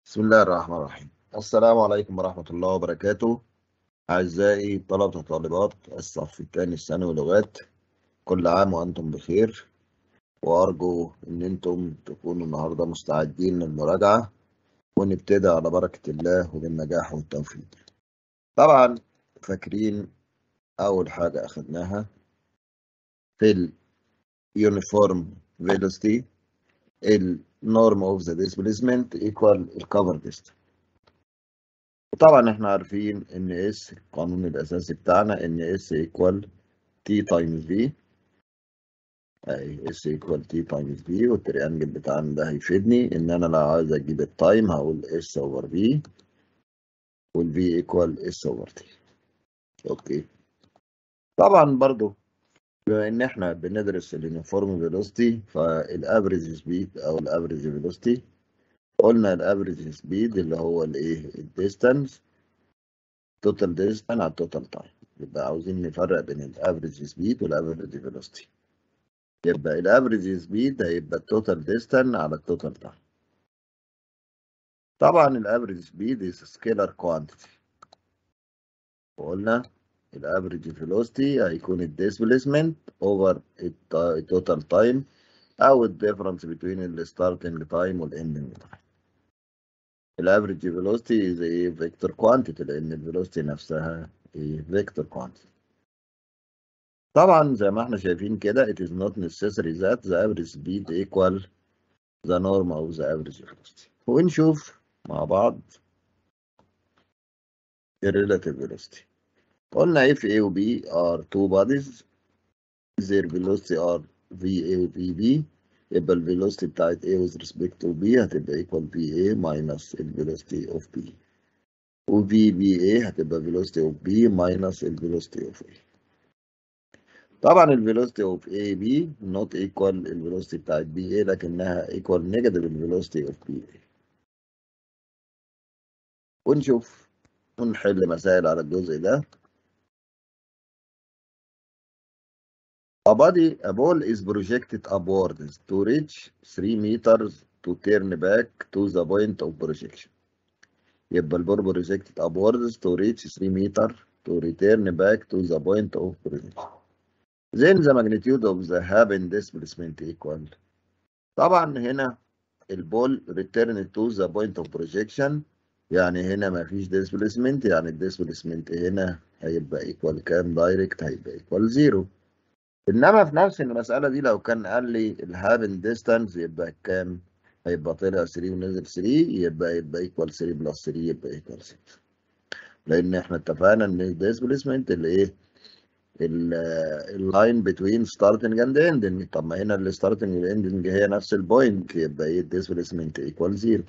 بسم الله الرحمن الرحيم السلام عليكم ورحمة الله وبركاته أعزائي طلبة وطالبات الصف الثاني الثانوي لغات كل عام وأنتم بخير وأرجو إن أنتم تكونوا النهاردة مستعدين للمراجعة ونبتدي على بركة الله وبالنجاح والتوفيق طبعا فاكرين أول حاجة أخدناها في اليونيفورم فيلوسيتي النورم اوف ذا ديسبيسمنت ايكوال الكفر ديستنس وطبعا احنا عارفين ان اس القانون الاساسي بتاعنا ان اس ايكوال تي تايمز في اهي اس ايكوال تي تايمز في والتريانجل بتاعنا ده هيفيدني ان انا لو عايز اجيب التايم هقول اس اوفر في والفي ايكوال اس اوفر تي اوكي طبعا برضو بما ان احنا بندرس اليونيفورم فيلوسيتي فالافريج سبيد او الافريج فيلوسيتي قلنا الافريج سبيد اللي هو الايه الديستانس توتال ديستانس على التوتال تايم يبقى عاوزين نفرق بين الافريج سبيد والافريج فيلوسيتي يبقى الافريج سبيد هيبقى التوتال ديستانس على التوتال تايم طبعا الافريج سبيد از سكيلر كوانتيتي وقلنا الافريج فيلوسيتي هيكون الديسبيسمنت اوفر التوتال تايم او الديفرنس بين الستارتنج تايم والاندنج تايم الافريج فيلوسيتي از ايه فيكتور كوانتيتي لان الفيلوسيتي نفسها ايه فيكتور كوانتيتي طبعا زي ما احنا شايفين كده it is not necessary that the average speed equal the norm of the average velocity ونشوف مع بعض الريلاتيف velocity قلنا if A و B are two bodies their velocity are VA و VB يبقى ال velocity بتاعت A with respect to B هتبقى equal VA minus ال velocity of B و VBA هتبقى velocity of B minus ال velocity of A طبعا ال velocity of AB not equal ال velocity بتاعت BA لكنها equal negative ال velocity of BA ونشوف ونحل مسائل على الجزء ده A body, a ball is projected upwards to reach 3 meters to turn back to the point of projection. يبقى البول projected upwards to reach 3 meter to return back to the point of projection. Then the magnitude of the happen displacement equal. طبعا هنا البول return to the point of projection يعني هنا ما فيش displacement يعني الديسبليسمنت هنا هيبقى equal كام دايركت هيبقى equal 0. انما في نفس المساله دي لو كان قال لي الهابن ديستانس يبقى كام هيبقى طلع 3 ونزل 3 يبقى يبقى ايكوال 3 بلس 3 يبقى ايكوال 6 لان احنا اتفقنا ان الديسبيسمنت اللي ايه اللاين بتوين ستارتنج اند اندنج طب ما هنا الستارتنج والاندنج هي نفس البوينت يبقى ايه الديسبيسمنت ايكوال 0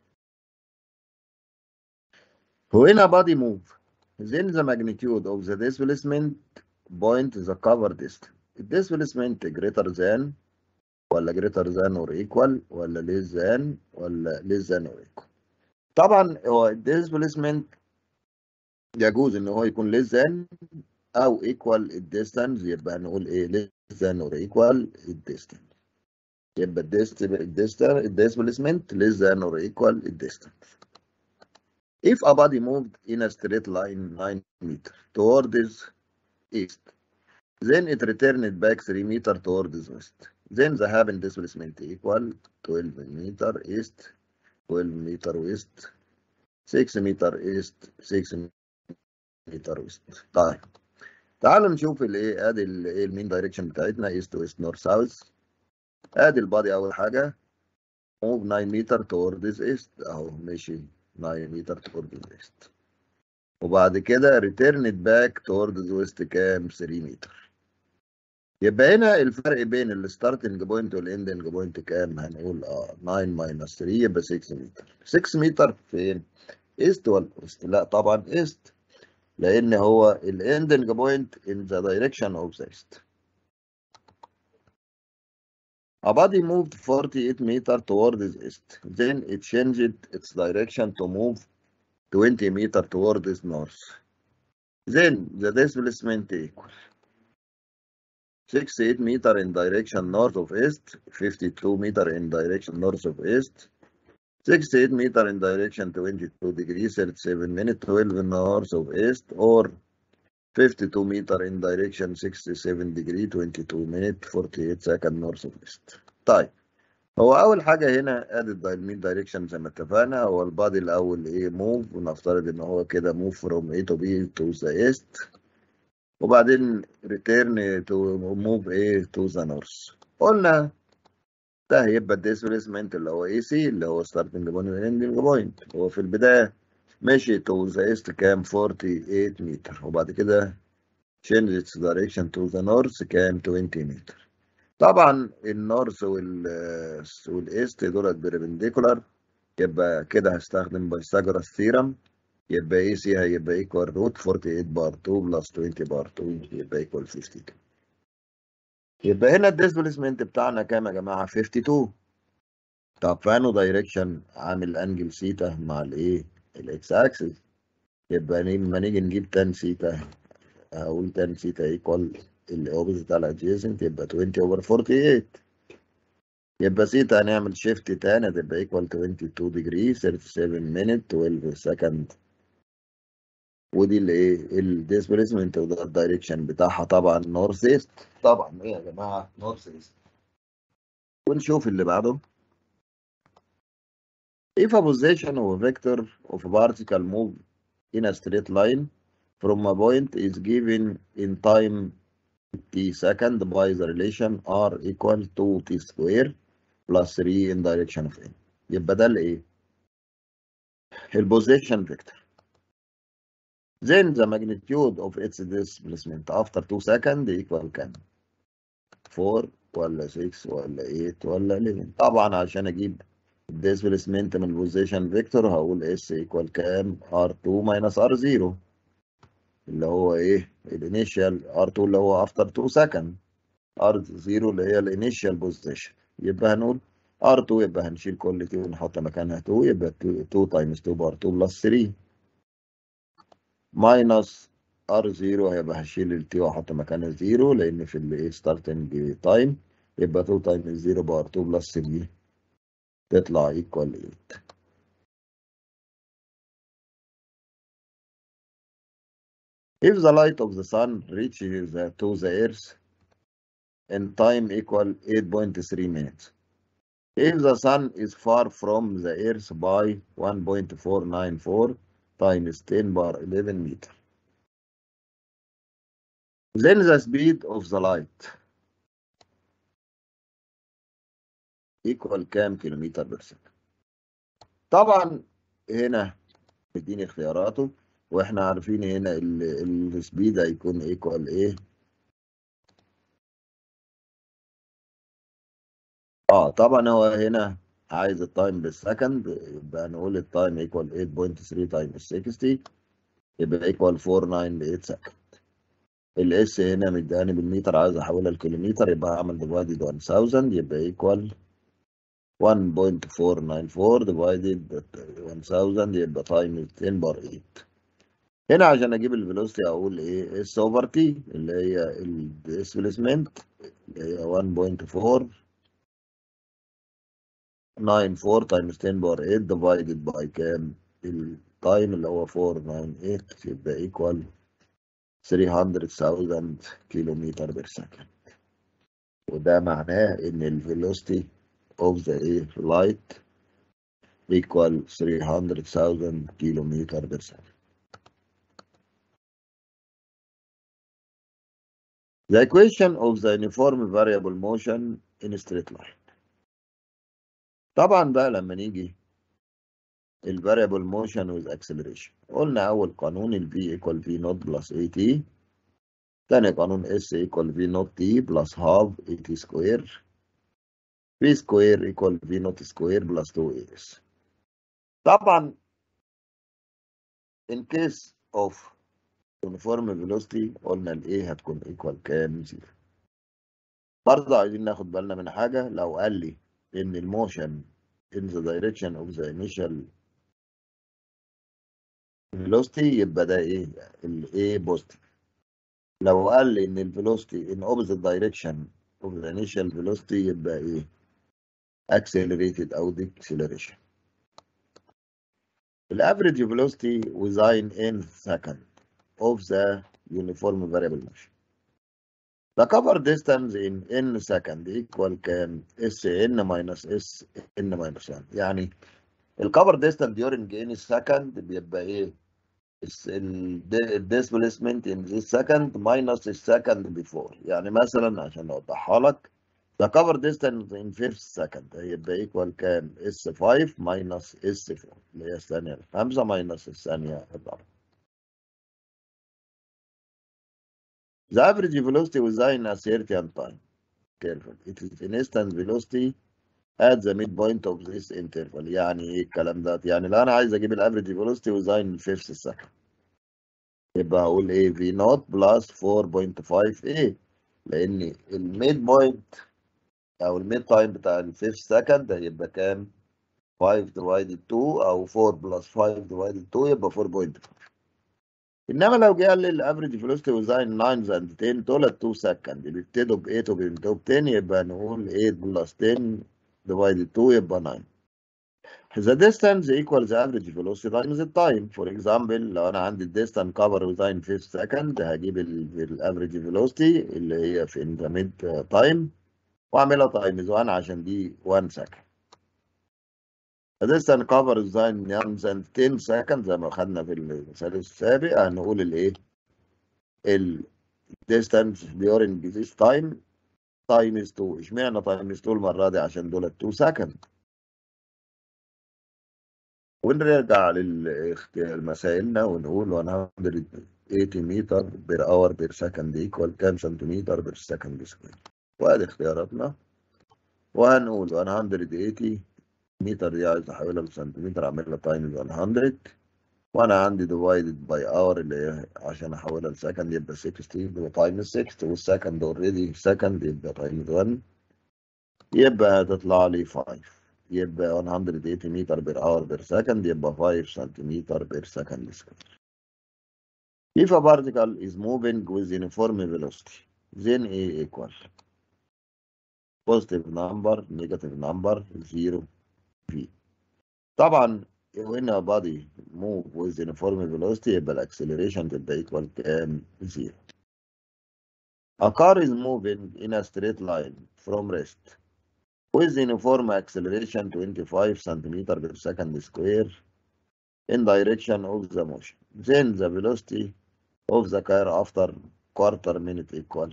وهنا body move then the magnitude of the displacement point the cover distance الديسبيسمنت greater than ولا greater than or equal ولا less than ولا less than or equal طبعا هو الديسبيسمنت يجوز ان هو يكون less than او equal الديستانس يبقى نقول ايه less than or equal الديستانس يبقى الديسبيسمنت less than or equal الديستانس if a body moved in a straight line 9 meter towards east then it returned back 3 meter towards west. Then the happen displacement equal 12 meter east, 12 meter west, 6 meter east, 6 meter west. طيب تعالوا نشوف الايه ادي الايه المين دايركشن بتاعتنا ايست ويست نورث ساوث ادي البادي اول حاجه موف 9 متر towards east اهو ماشي 9 متر towards east وبعد كده returned back towards west كام 3 متر يبقى هنا الفرق بين الستارتنج بوينت والاندنج بوينت كام؟ هنقول اه 9 ماينس 3 يبقى 6 متر. 6 متر فين؟ ايست ولا ويست؟ لا طبعا ايست لان هو الاندنج بوينت ان ذا دايركشن اوف ذا ايست. A body moved 48 meter towards east. Then it changed its direction to move 20 meter towards north. Then the displacement equal 68 meter in direction north of east, 52 meter in direction north of east, 68 meter in direction 22 degrees 37 minutes 12 north of east or 52 meter in direction 67 degree 22 minute 48 second north of east طيب هو اول حاجه هنا ادي الميد دايركشن زي ما اتفقنا هو البادي الاول ايه موف ونفترض ان هو كده موف فروم اي تو بي تو ذا ايست وبعدين ريتيرن تو موف ايه تو ذا نورث قلنا ده هيبقى الديسبيسمنت اللي هو اي سي اللي هو ستارتنج بوينت واندنج بوينت هو في البدايه مشي تو ذا ايست كام 48 متر وبعد كده change its direction to the north كام 20 متر طبعا النورث وال والايست دولت بربنديكولار يبقى كده هستخدم بايثاغورس ثيرم يبقى اي سي هيبقى ايكوال روت 48 بار 2 بلس 20 بار 2 يبقى ايكوال 52 يبقى هنا الديسبيسمنت بتاعنا كام يا جماعه 52 طب فانو دايركشن عامل انجل سيتا مع الايه الاكس اكسس يبقى لما نيجي نجيب تان سيتا اقول تان سيتا ايكوال الاوبوزيت على adjacent يبقى 20 اوفر 48 يبقى سيتا هنعمل شيفت تاني هتبقى ايكوال 22 ديجري 37 مينت 12 سكند ودي اللي ايه الديسبيسمنت وده الدايركشن بتاعها طبعا نورث ايست طبعا ايه يا جماعه نورث ايست ونشوف اللي بعده if a position of a vector of a particle move in a straight line from a point is given in time t second by the relation r equal to t square plus 3 in direction of n يبقى ده الايه البوزيشن فيكتور then the magnitude of its displacement after 2 seconds equal كام 4 ولا 6 ولا 8 ولا 11 طبعا عشان اجيب الديسبيسمنت من البوزيشن فيكتور هقول اس ايكوال كام r2 minus r0 اللي هو ايه الانيشال r2 اللي هو افتر 2 سكند r0 اللي هي الانيشال بوزيشن يبقى هنقول r2 يبقى هنشيل كل تي ونحط مكانها 2 يبقى 2 تايمز 2 بار 2 بلس 3 ماينس r0 هيبقى هشيل التي واحط مكانها 0 لان في الايه ستارتنج تايم يبقى 2 تايمز 0 بار 2 بلس 3 تطلع ايكوال 8 If the light of the sun reaches the, to the earth in time equal 8.3 minutes, if the sun is far from the earth by 1.494 times 10 bar 11 meter, then the speed of the light equal كام كيلومتر بير سكند طبعا هنا مديني اختياراته واحنا عارفين هنا السبيد هيكون ايكوال ايه اه طبعا هو هنا عايز التايم بالسكند يبقى نقول التايم ايكوال 8.3 تايمز 60 يبقى ايكوال 498 سكند الاس هنا مداني بالمتر عايز احولها لكيلومتر يبقى اعمل ديفايدد 1000 يبقى ايكوال 1.494 divided 1000 يبقى تايم 10 بار 8 هنا عشان اجيب الفيلوسيتي اقول ايه اس اوفر تي اللي هي الديسبيسمنت اللي هي 1.4 94 تايمز 10 بار 8 ديفايدد باي كام التايم اللي هو 498 يبقى ايكوال 300,000 كيلومتر بير سكند وده معناه ان الفيلوسيتي of the light equal 300,000 kilometer per second. The equation of the uniform variable motion in a straight line. طبعا بقى لما نيجي ال variable motion with acceleration قلنا أول قانون ال v equal v naught plus at تاني قانون s equal v naught t plus half at square v square equal v naught square plus 2as طبعا in case of uniform velocity قلنا ال a هتكون equal كام زيرو برضه عايزين ناخد بالنا من حاجة لو قال لي إن الموشن in the direction of the initial velocity يبقى ده إيه؟ ال A positive لو قال لي إن ال velocity in opposite direction of the initial velocity يبقى إيه؟ accelerated أو deceleration average velocity within n second of the uniform variable motion. The cover distance in n second equal كام؟ sn minus sn minus 1 يعني الكفر distance during n second بيبقى ايه؟ الديسبليسمنت in this second minus the second before يعني مثلا عشان اوضحها لك the cover distance in fifth second هيبقى equal كام؟ s5 minus s4 اللي هي الثانية الخامسة minus الثانية الرابعة. The average velocity within a certain time interval. It is instant velocity at the midpoint of this interval. يعني ايه الكلام ده؟ يعني لو انا عايز اجيب الافريج velocity within fifth second يبقى هقول ايه v naught plus 4.5 a لان الميد بوينت او الميد تايم بتاع الفيفث سكند هيبقى كام؟ 5 divided 2 او 4 plus 5 divided 2 يبقى 4.5 انما لو جه قال لي الافريج فيلوسيتي وزين 9 اند 10 دول 2 سكند بيبتدوا ب 8 وبينتهوا ب 10 يبقى نقول 8 بلس 10 divided 2 يبقى 9 The distance equals the average velocity times the time. For example, لو أنا عندي distance cover within 5 second هجيب ال average velocity اللي هي في in the mid time وأعملها times 1 عشان دي 1 second. The distance cover within 9 and 10 second زي ما خدنا في المثال السابق هنقول الإيه؟ ال distance during this time times 2 اشمعنى times 2 المرة دي عشان دول 2 second. ونرجع لمسائلنا ونقول 180 متر بير اور بير سكند ايكوال كام سنتيمتر بير سكند سكوير وادي اختياراتنا وهنقول 180 متر دي عايز احولها لسنتيمتر اعملها تايمز 100 وانا عندي ديفايدد باي اور اللي هي عشان احولها لسكند يبقى 60 يبقى تايمز 60 والسكند اوريدي سكند يبقى تايمز 1 يبقى هتطلع لي 5 يبقى 180 متر بير اور بير سكند يبقى 5 سنتيمتر بير سكند سكوير. If a particle is moving with uniform velocity, then A equal positive number, negative number, zero, V. طبعا when a body move with uniform velocity يبقى الاكسلريشن تبقى equal كام؟ zero. A car is moving in a straight line from rest. with uniform acceleration 25 centimeter per second square in direction of the motion. Then the velocity of the car after quarter minute equal.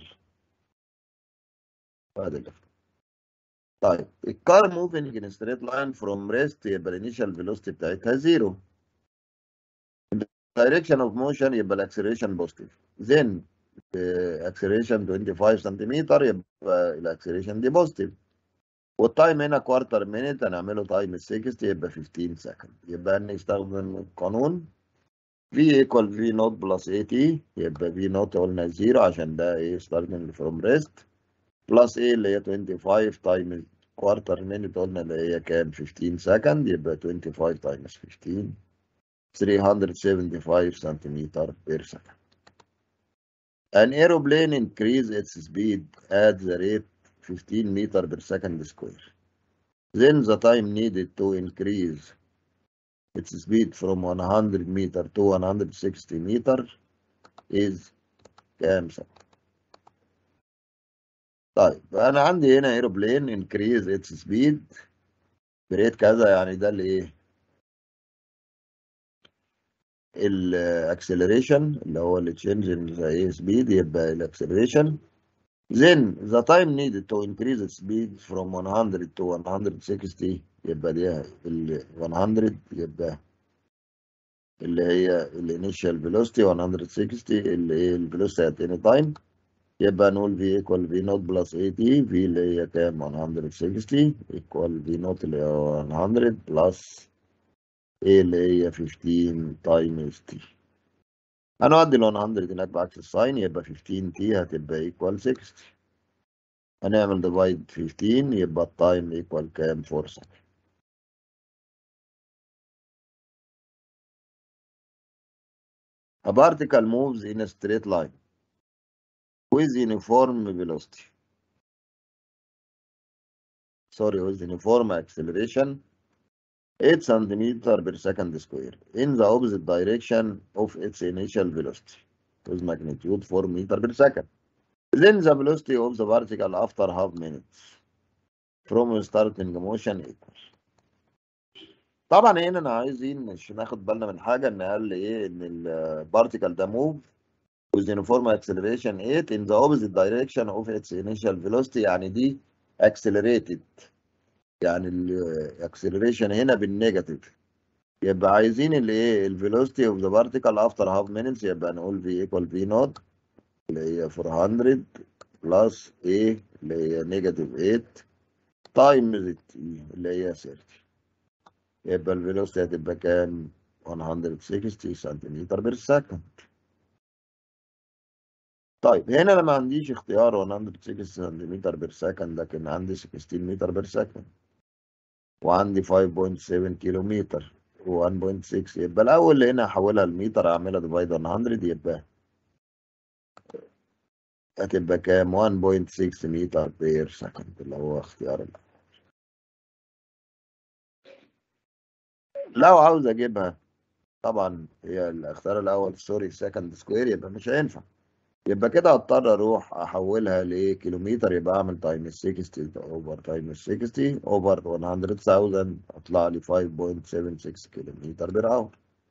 طيب الكار moving in a straight line from rest يبقى الانيشال velocity بتاعتها زيرو. In the direction of motion يبقى الاكسلريشن بوزيتيف. Then the acceleration 25 سنتيمتر يبقى الاكسلريشن دي بوزيتيف. والتايم هنا كوارتر مينيت هنعمله تايم 60 يبقى 15 سكند يبقى نستخدم القانون V equal V نوت بلس اي تي يبقى V نوت قلنا زيرو عشان ده ايه ستارتنج فروم ريست بلس ايه اللي هي 25 تايم كوارتر مينيت قلنا اللي هي كام 15 سكند يبقى 25 تايمز 15 375 سنتيمتر بير سكند An aeroplane increase its speed at the rate 15 meter per second square. Then the time needed to increase its speed from 100 meter to 160 meter is كام سنة؟ طيب أنا عندي هنا aeroplane increase its speed بريت كذا يعني ده اللي إيه؟ الاكسلريشن اللي هو اللي تشينج ان ذا ايه سبيد يبقى الاكسلريشن Then the time needed to increase the speed from 100 to 160 يبقى دي ال 100 يبقى اللي هي الانيشال فيلوسيتي 160 اللي هي الفيلوسيتي at any time يبقى نقول V equal V naught plus AT V اللي هي كام 160 equal V naught اللي هي 100 plus A اللي هي 15 times T هنودي ال 100 هناك بعكس الساين يبقى 15 تي هتبقى ايكوال 60 هنعمل ديفايد 15 يبقى التايم ايكوال كام 4 سكند A particle moves in a straight line with uniform velocity. Sorry, with uniform acceleration 8 centimeter per second square in the opposite direction of its initial velocity with magnitude 4 meter per second. Then the velocity of the particle after half minutes from starting motion equal. طبعا هنا انا عايزين مش ناخد بالنا من حاجه ان قال لي ايه ان البارتيكل ده موف with uniform acceleration 8 in the opposite direction of its initial velocity يعني دي accelerated يعني الاكسلريشن هنا بالنيجاتيف يبقى عايزين الايه الفيلوسيتي اوف ذا بارتيكل افتر هاف مينتس يبقى نقول في ايكوال في نوت اللي هي 400 بلس ايه اللي هي نيجاتيف 8 تايمز تي اللي هي 30 يبقى الفيلوسيتي هتبقى كام 160 سنتيمتر بير سكند طيب هنا انا ما عنديش اختيار 160 سنتيمتر بير سكند لكن عندي 16 متر بير سكند وعندي 5.7 كيلو متر و1.6 يبقى الاول هنا احولها لمتر اعملها ديفايد 100 يبقى هتبقى كام 1.6 متر بير سكند اللي هو اختيار الاول لو عاوز اجيبها طبعا هي الاختيار الاول سوري سكند سكوير يبقى مش هينفع يبقى كده هضطر اروح احولها لكيلومتر يبقى اعمل تايم 60 اوفر تايم 60 اوفر 100000 اطلع لي 5.76 كيلومتر بير اور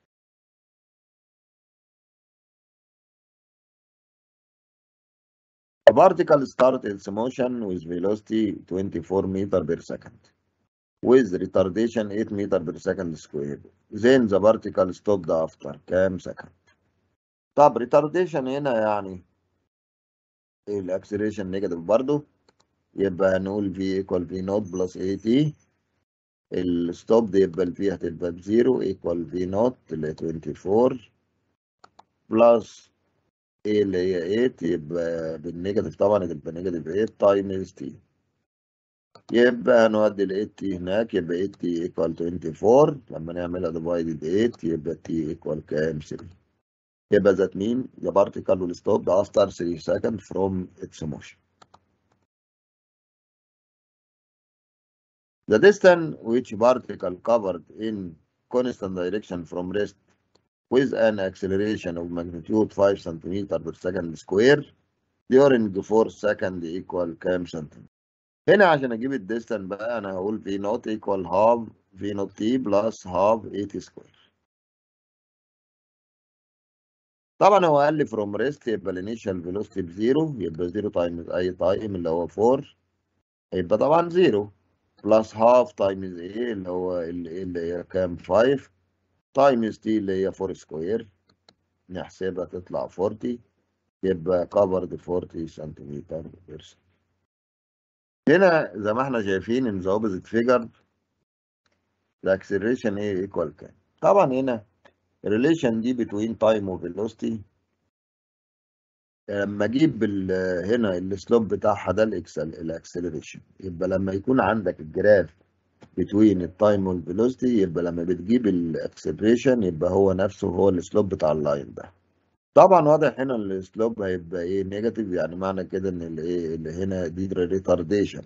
A particle starts its motion with velocity 24 meter per second with retardation 8 meter per second square. Then the particle stopped after كام second؟ طب retardation هنا يعني الاكسلريشن نيجاتيف برضه يبقى هنقول في ايكوال في نوت بلس اي تي الستوب دي يبقى الفي هتبقى بزيرو ايكوال في نوت اللي هي 24 بلس ايه اللي هي 8 يبقى بالنيجاتيف طبعا هتبقى نيجاتيف 8 تايمز تي يبقى هنودي ال 8 تي هناك يبقى 8 تي ايكوال 24 لما نعملها ديفايدد 8 يبقى تي ايكوال كام 3 يبقى that mean the particle will stop after 3 seconds from its motion. The distance which particle covered in constant direction from rest with an acceleration of magnitude 5 cm per second square during 4 seconds equal كام سنتيمتر. هنا عشان اجيب الديستانس بقى انا هقول في نوت equal half في نوت تي بلس half 8 سكوير. طبعا هو قال لي فروم ريست يبقى الانيشال فيلوسيتي بزيرو يبقى زيرو تايمز اي تايم اللي هو 4 يبقى طبعا زيرو بلس هاف تايمز ايه اللي هو اللي هي كام 5 تايمز تي اللي هي 4 سكوير نحسبها تطلع 40 يبقى كفرد 40 سنتيمتر بير هنا زي ما احنا شايفين ان ذا اوبوزيت فيجر الاكسلريشن ايه ايكوال كام طبعا هنا الريليشن دي بتوين تايم وفيلوسيتي لما اجيب هنا السلوب بتاعها ده الاكسلريشن يبقى لما يكون عندك الجراف بتوين التايم والفيلوسيتي يبقى لما بتجيب الاكسلريشن يبقى هو نفسه هو السلوب بتاع اللاين ده طبعا واضح هنا السلوب هيبقى ايه نيجاتيف يعني معنى كده ان الايه اللي هنا دي ريتارديشن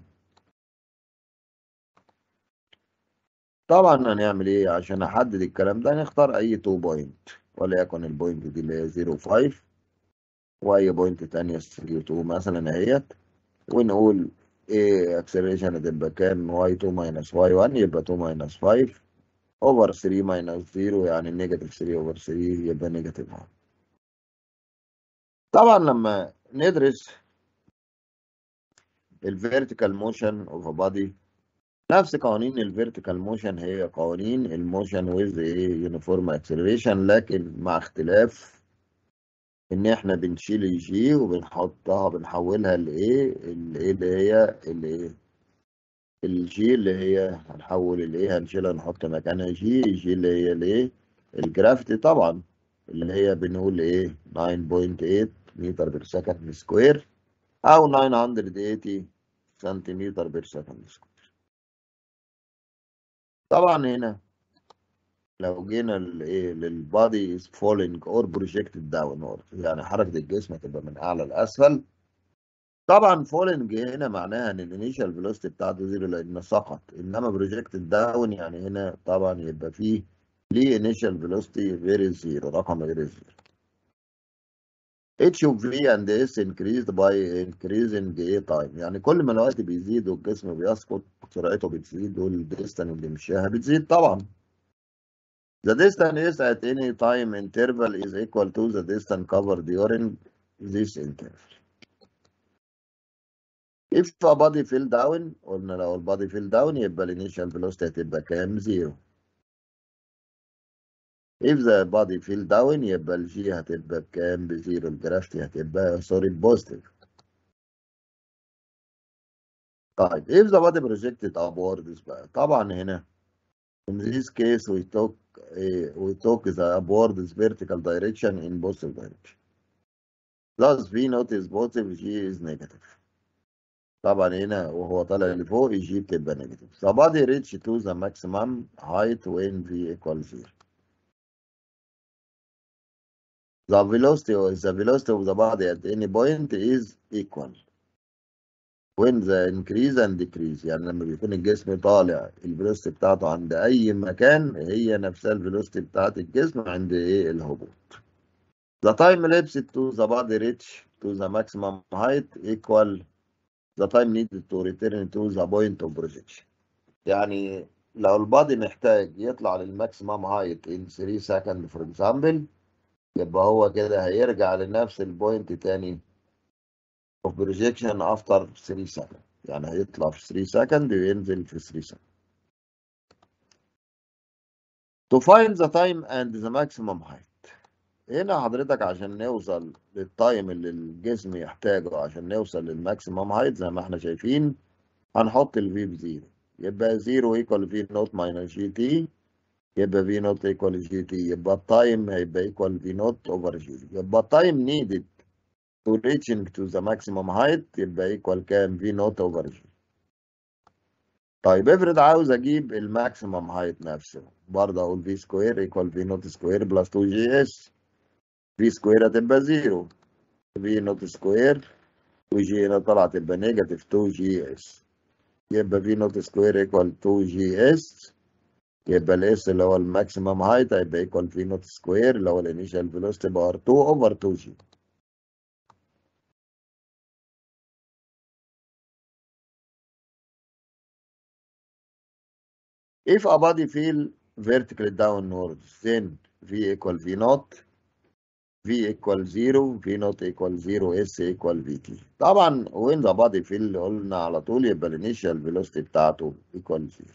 طبعا هنعمل ايه عشان احدد الكلام ده نختار اي 2 بوينت وليكن البوينت دي اللي هي 0 5 واي بوينت تانية 3 2 مثلا اهيت ونقول ايه اكسلريشن هتبقى كام واي 2 ماينس واي 1 يبقى 2 ماينس 5 اوفر 3 ماينس 0 يعني نيجاتيف 3 اوفر 3 يبقى نيجاتيف 1 طبعا لما ندرس الفيرتيكال موشن اوف ا بادي نفس قوانين الفيرتيكال موشن هي قوانين الموشن ويز ايه يونيفورم اكسلريشن لكن مع اختلاف ان احنا بنشيل الجي وبنحطها بنحولها لايه اللي هي الايه الجي اللي هي هنحول الايه هنشيلها نحط مكانها جي الجي اللي هي الايه الجرافيتي طبعا اللي هي بنقول ايه 9.8 متر بير سكند سكوير او 980 سنتيمتر بير سكند سكوير طبعا هنا لو جينا لايه للبادي is falling or projected downward يعني حركة الجسم هتبقى من أعلى لأسفل طبعا فولنج هنا معناها ان الانيشال فيلوسيتي بتاعته زيرو لانه سقط انما بروجكتد داون يعني هنا طبعا يبقى فيه ليه انيشال فيلوسيتي غير الزيرو رقم غير الزيرو H of V and S increased by increasing A time يعني كل ما الوقت بيزيد والجسم بيسقط سرعته بتزيد والديستانس اللي مشاها بتزيد طبعا The distance at any time interval is equal to the distance covered during this interval. If a body fell down قلنا لو البادي fell down يبقى الانيشال velocity هتبقى كام؟ زيرو. If the body fell down يبقى الجي هتبقى بكام؟ بزيرو. الجرافيتي هتبقى سوري بوزيتيف. طيب if the body projected upwards بقى طبعا هنا in this case we took uh, we took the upwards vertical direction in positive direction. Thus V naught is positive G is negative. طبعا هنا وهو طالع لفوق الجي بتبقى نيجاتيف. The body reach to the maximum height when V equals zero. The velocity or the velocity of the body at any point is equal. When the increase and decrease يعني لما بيكون الجسم طالع الفيلوسيتي بتاعته عند أي مكان هي نفسها الفيلوسيتي بتاعت الجسم عند إيه الهبوط. The time elapsed to the body reach to the maximum height equal the time needed to return to the point of projection. يعني لو البادي محتاج يطلع للماكسيمم هايت in 3 second for example يبقى هو كده هيرجع لنفس البوينت تاني of projection after 3 second يعني هيطلع في 3 second وينزل في 3 second. To find the time and the maximum height هنا حضرتك عشان نوصل للتايم اللي الجسم يحتاجه عشان نوصل للماكسيمم هايت زي ما احنا شايفين هنحط الفي بزيرو يبقى زيرو ايكوال في نوت ماينس جي تي يبقى في نوت ايكوال جي تي يبقى التايم هيبقى ايكوال في نوت اوفر جي يبقى التايم نيدد to reaching to the maximum height يبقى ايكوال كام في نوت اوفر جي طيب افرض عاوز اجيب الماكسيمم هايت نفسه برضه اقول في سكوير ايكوال في نوت سكوير بلس 2 جي اس في سكوير هتبقى زيرو في نوت سكوير وجي هنا طلعت تبقى نيجاتيف 2 جي اس يبقى في نوت سكوير ايكوال 2 جي اس يبقى الاس اللي هو الماكسيمم هايت هيبقى ايكوال في نوت سكوير اللي هو الانيشال فيلوسيتي بار 2 اوفر 2 جي If a body fell vertically downwards, then V equal V naught, V equal 0, V naught equal 0, S equal VT. طبعا when the body fell قلنا على طول يبقى الانيشال velocity بتاعته equal 0.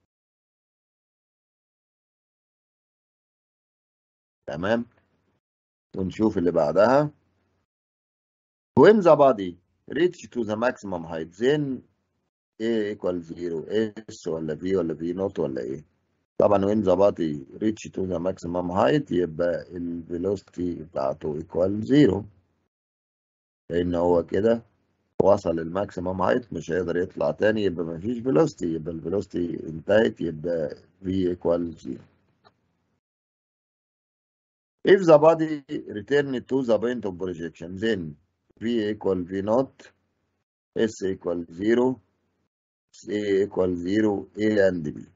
تمام؟ ونشوف اللي بعدها. When the body reach to the maximum height, then A equal 0 S ولا V ولا V naught ولا إيه؟ طبعا when the body reach to the maximum height يبقى الفيلوسيتي بتاعته equal 0 لأن هو كده وصل الماكسيمم هايت مش هيقدر يطلع تاني يبقى مفيش فيلوسيتي يبقى الفيلوسيتي انتهت يبقى V equal 0 If the body return to the point of projection then V equal V naught S equal 0 A equal 0 A and B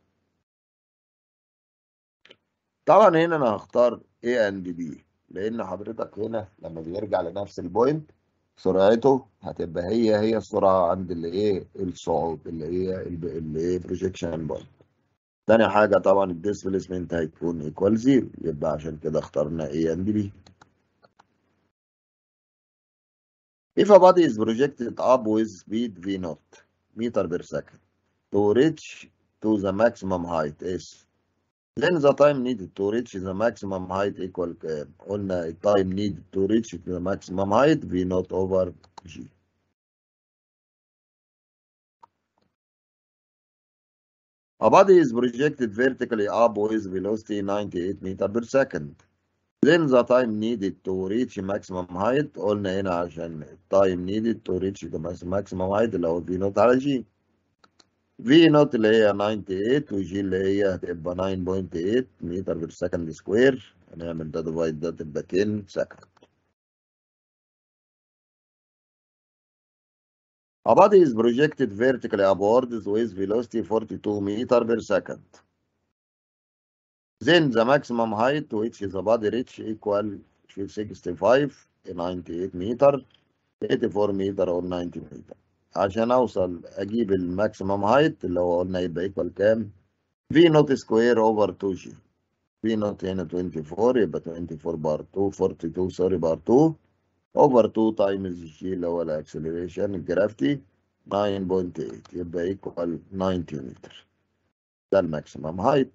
طبعا هنا انا هختار A and B لان حضرتك هنا لما بيرجع لنفس البوينت سرعته هتبقى هي هي السرعه عند اللي ايه الصعود اللي هي اللي ايه بروجيكشن بوينت تاني حاجه طبعا الديسبيسمنت هيكون ايكوال 0 يبقى عشان كده اخترنا A and B If a body is projected up with speed V naught meter per second to reach to the maximum height S then the time needed to reach the maximum height equal كام؟ قلنا the time needed to reach to the maximum height V naught over G. A body is projected vertically up with velocity 98 meter per second. Then the time needed to reach maximum height قلنا هنا عشان time needed to reach the maximum height اللي هو V naught على G. في نوت اللي هي 98 وجي اللي هي هتبقى 9.8 متر بير سكند سكوير هنعمل ده ديفايد ده تبقى 10 سكند A body is projected vertically upwards with velocity 42 meter per second. Then the maximum height which the body reach equal 65 98 meter 84 meter or 90 meter. عشان اوصل اجيب الماكسيمم هايت اللي هو قلنا يبقى ايكوال كام؟ في نوت سكوير اوفر 2 جي. في نوت هنا 24 يبقى 24 بار 2 42 سوري بار 2 اوفر 2 تايمز جي اللي هو الاكسلريشن الجرافيتي 9.8 يبقى ايكوال 90 متر. ده الماكسيمم هايت.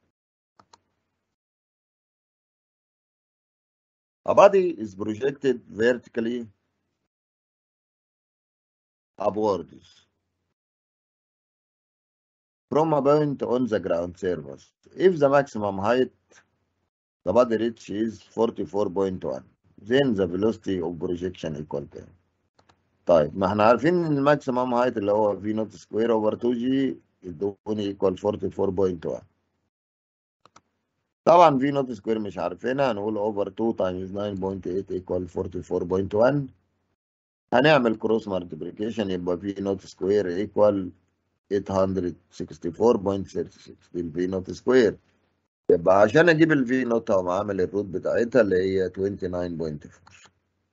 A body is projected vertically upwards from a point on the ground surface. If the maximum height the body reach is 44.1 then the velocity of projection equal كام؟ طيب ما احنا عارفين ان الماكسيمم هايت اللي هو في نوت سكوير اوفر 2 جي يدوني ايكوال 44.1 طبعا في نوت سكوير مش عارفينها هنقول اوفر 2 تايمز 9.8 ايكوال 44.1 هنعمل كروس مالتيبليكيشن يبقى في نوت سكوير ايكوال 864.36 دي الفي نوت سكوير يبقى عشان اجيب الفي نوت هقوم عامل الروت بتاعتها اللي هي 29.4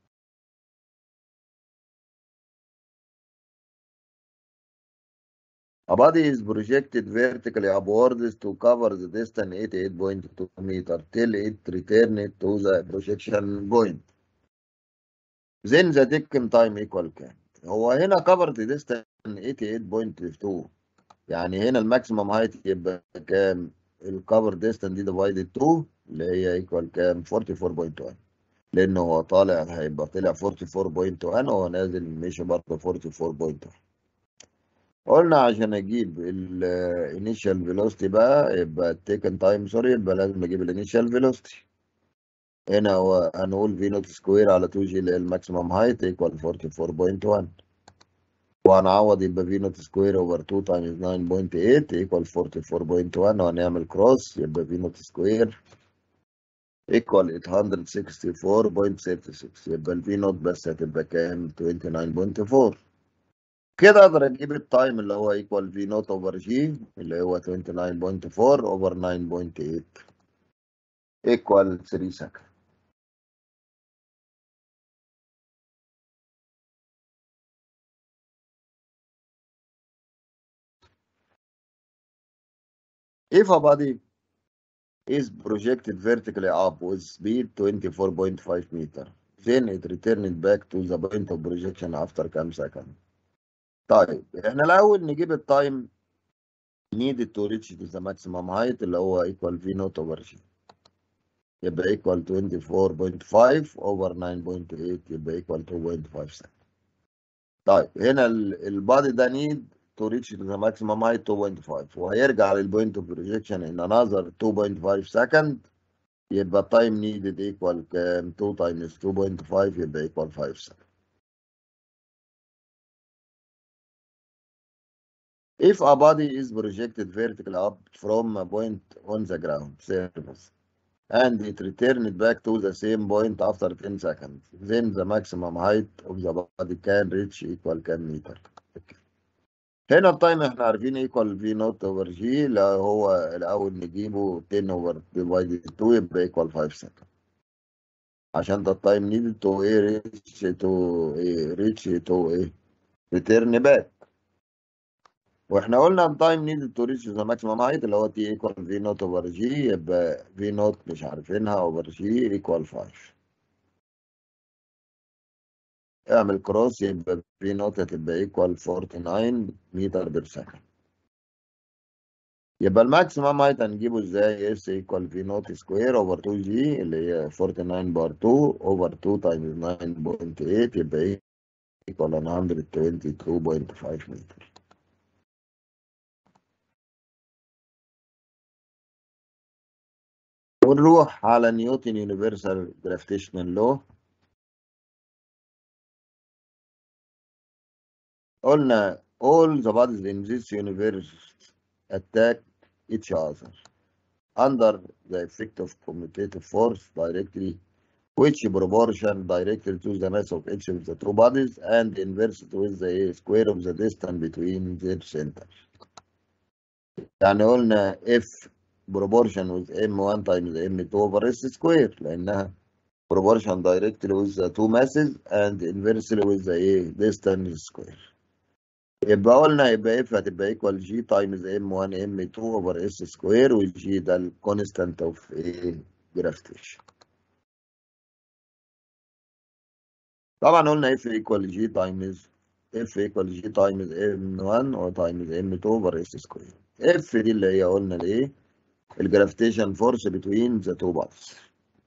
A body is projected vertically upwards to cover the distance 88.2 meter till it returns to the projection point. Then the taken time equal كام؟ هو هنا cover the distance 88.2 يعني هنا الماكسيمم هايت يبقى كام؟ الكفر ديستانس دي ديفايدد 2 اللي هي ايكوال كام؟ 44.1 لأنه هو طالع هيبقى طلع 44.1 وهو نازل مشي برضه 44.1 قلنا عشان اجيب الانيشال فيلوسيتي بقى يبقى التيكن تايم سوري يبقى لازم اجيب الانيشال فيلوسيتي هنا هو هنقول في نوت سكوير على 2 جي اللي هي الماكسيمم هايت ايكوال 44.1 وهنعوض يبقى في نوت سكوير اوفر 2 تايمز 9.8 ايكوال 44.1 وهنعمل كروس يبقى في نوت سكوير ايكوال 864.36 يبقى الفي نوت بس هتبقى كام 29.4 كده اقدر اجيب التايم اللي هو ايكوال في نوت اوفر جي اللي هو 29.4 اوفر 9.8 ايكوال 3 سكند If a body is projected vertically up with speed 24.5 meter, then it returns back to the point of projection after كام second. طيب احنا الاول نجيب التايم needed to reach to the maximum height اللي هو equal v naught over g يبقى equal 24.5 over 9.8 يبقى equal 2.5 second. طيب هنا البادي ده need to reach to the maximum height 2.5 وهيرجع للبوينت اوف بروجيكشن in another 2.5 second يبقى time needed equal كام 2 times 2.5 يبقى equal 5 second. If a body is projected vertically up from a point on the ground surface and it returned back to the same point after 10 seconds, then the maximum height of the body can reach equal كام متر. هنا التايم احنا عارفين equal v naught over g اللي هو الأول نجيبه 10 over divided 2 يبقى equal 5 second. عشان ده التايم needed to ايه reach to ايه reach to ايه return back. واحنا قلنا التايم نيدد تو ريتش ذا ماكسيمم هايت اللي هو تي ايكوال في نوت اوفر جي يبقى في نوت مش عارفينها اوفر جي ايكوال 5 اعمل كروس يبقى في نوت هتبقى ايكوال 49 متر بير سكند يبقى الماكسيمم هايت هنجيبه ازاي اس ايكوال في نوت سكوير اوفر 2 جي اللي هي 49 بار 2 اوفر 2 تايمز 9.8 يبقى ايكوال 122.5 متر ونروح على نيوتن يونيفرسال جرافيتيشنال لو قلنا all the bodies in this universe attack each other under the effect of commutative force directly which proportion directed to the mass of each of the two bodies and inversed with the square of the distance between their centers. يعني قلنا F proportion with M1 times M2 over S square لأنها proportion directly with the two masses and inversely with the distance square. يبقى قلنا يبقى F هتبقى equal G times M1 M2 over S square والG ده ال constant of A gravitation. طبعا قلنا F equal G times F equal G times M1 or times M2 over S square. F دي اللي هي قلنا الايه؟ الجرافيتيشن فورس between the two bodies.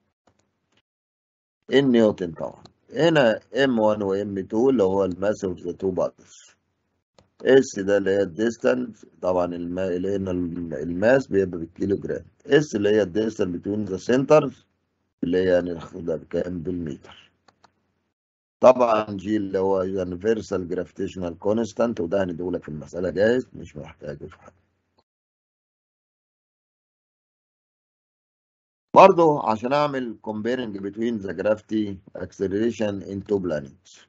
النيوتن طبعا. هنا M1 و M2 اللي هو الماس اوف ذا تو باديز. اس ده اللي هي الديستانس طبعا الما... اللي هنا الماس بيبقى بالكيلو جرام. اس اللي هي الديستانس between the centers اللي هي هناخدها بكام؟ بالمتر. طبعا جي اللي هو يونيفرسال جرافيتيشنال كونستانت وده هنديهولك في المسألة جاهز مش محتاجه في حاجة. برضه عشان اعمل comparing between the gravity acceleration in two planets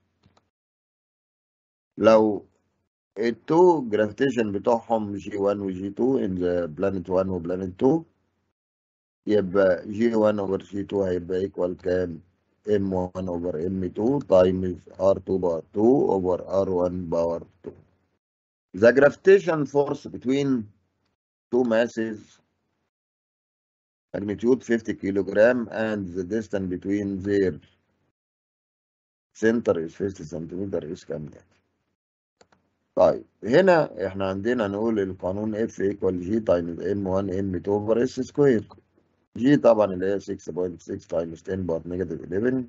لو التو gravitation بتوعهم G1 و G2 in the planet 1 و planet 2 يبقى G1 over G2 هيبقى equal كام M1 over M2 times R2 power 2 over R1 power 2 The gravitation force between two masses magnitude 50 kilogram and the distance between their center is 50 centimeter is كام يعني طيب هنا احنا عندنا نقول القانون F equal G times M1 M2 over S square G طبعا اللي هي 6.6 times 10 باور نيجاتيف 11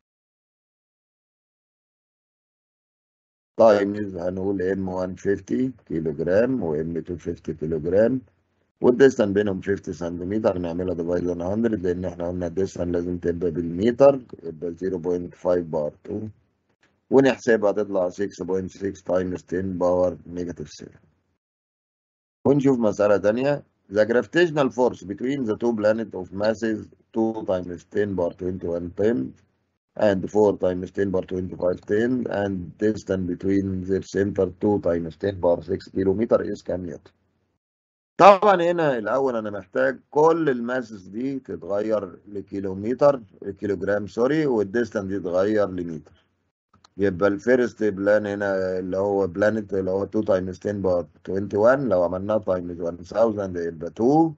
تايمز هنقول M1 50 كيلو جرام و M2 50 كيلو جرام والديستان بينهم 50 سنتيمتر نعملها ديفايد 100 لان احنا قلنا الديستان لازم تبقى بالمتر يبقى 0.5 باور 2 ونحسبها تطلع 6.6 تايمز 10 باور نيجاتيف 7 ونشوف مسألة تانية The gravitational force between the two planets of masses 2 times 10 power 21 10 and 4 times 10 power 25 10 and distance between their center 2 times 10 power 6 كيلومتر is كام نيوتن طبعا هنا الاول انا محتاج كل الماسس دي تتغير لكيلومتر كيلوجرام سوري والديستانس دي تتغير لمتر يبقى الفيرست بلان هنا اللي هو بلانت اللي هو 2 تايمز 10 باور 21 لو عملناه تايمز 1000 يبقى 2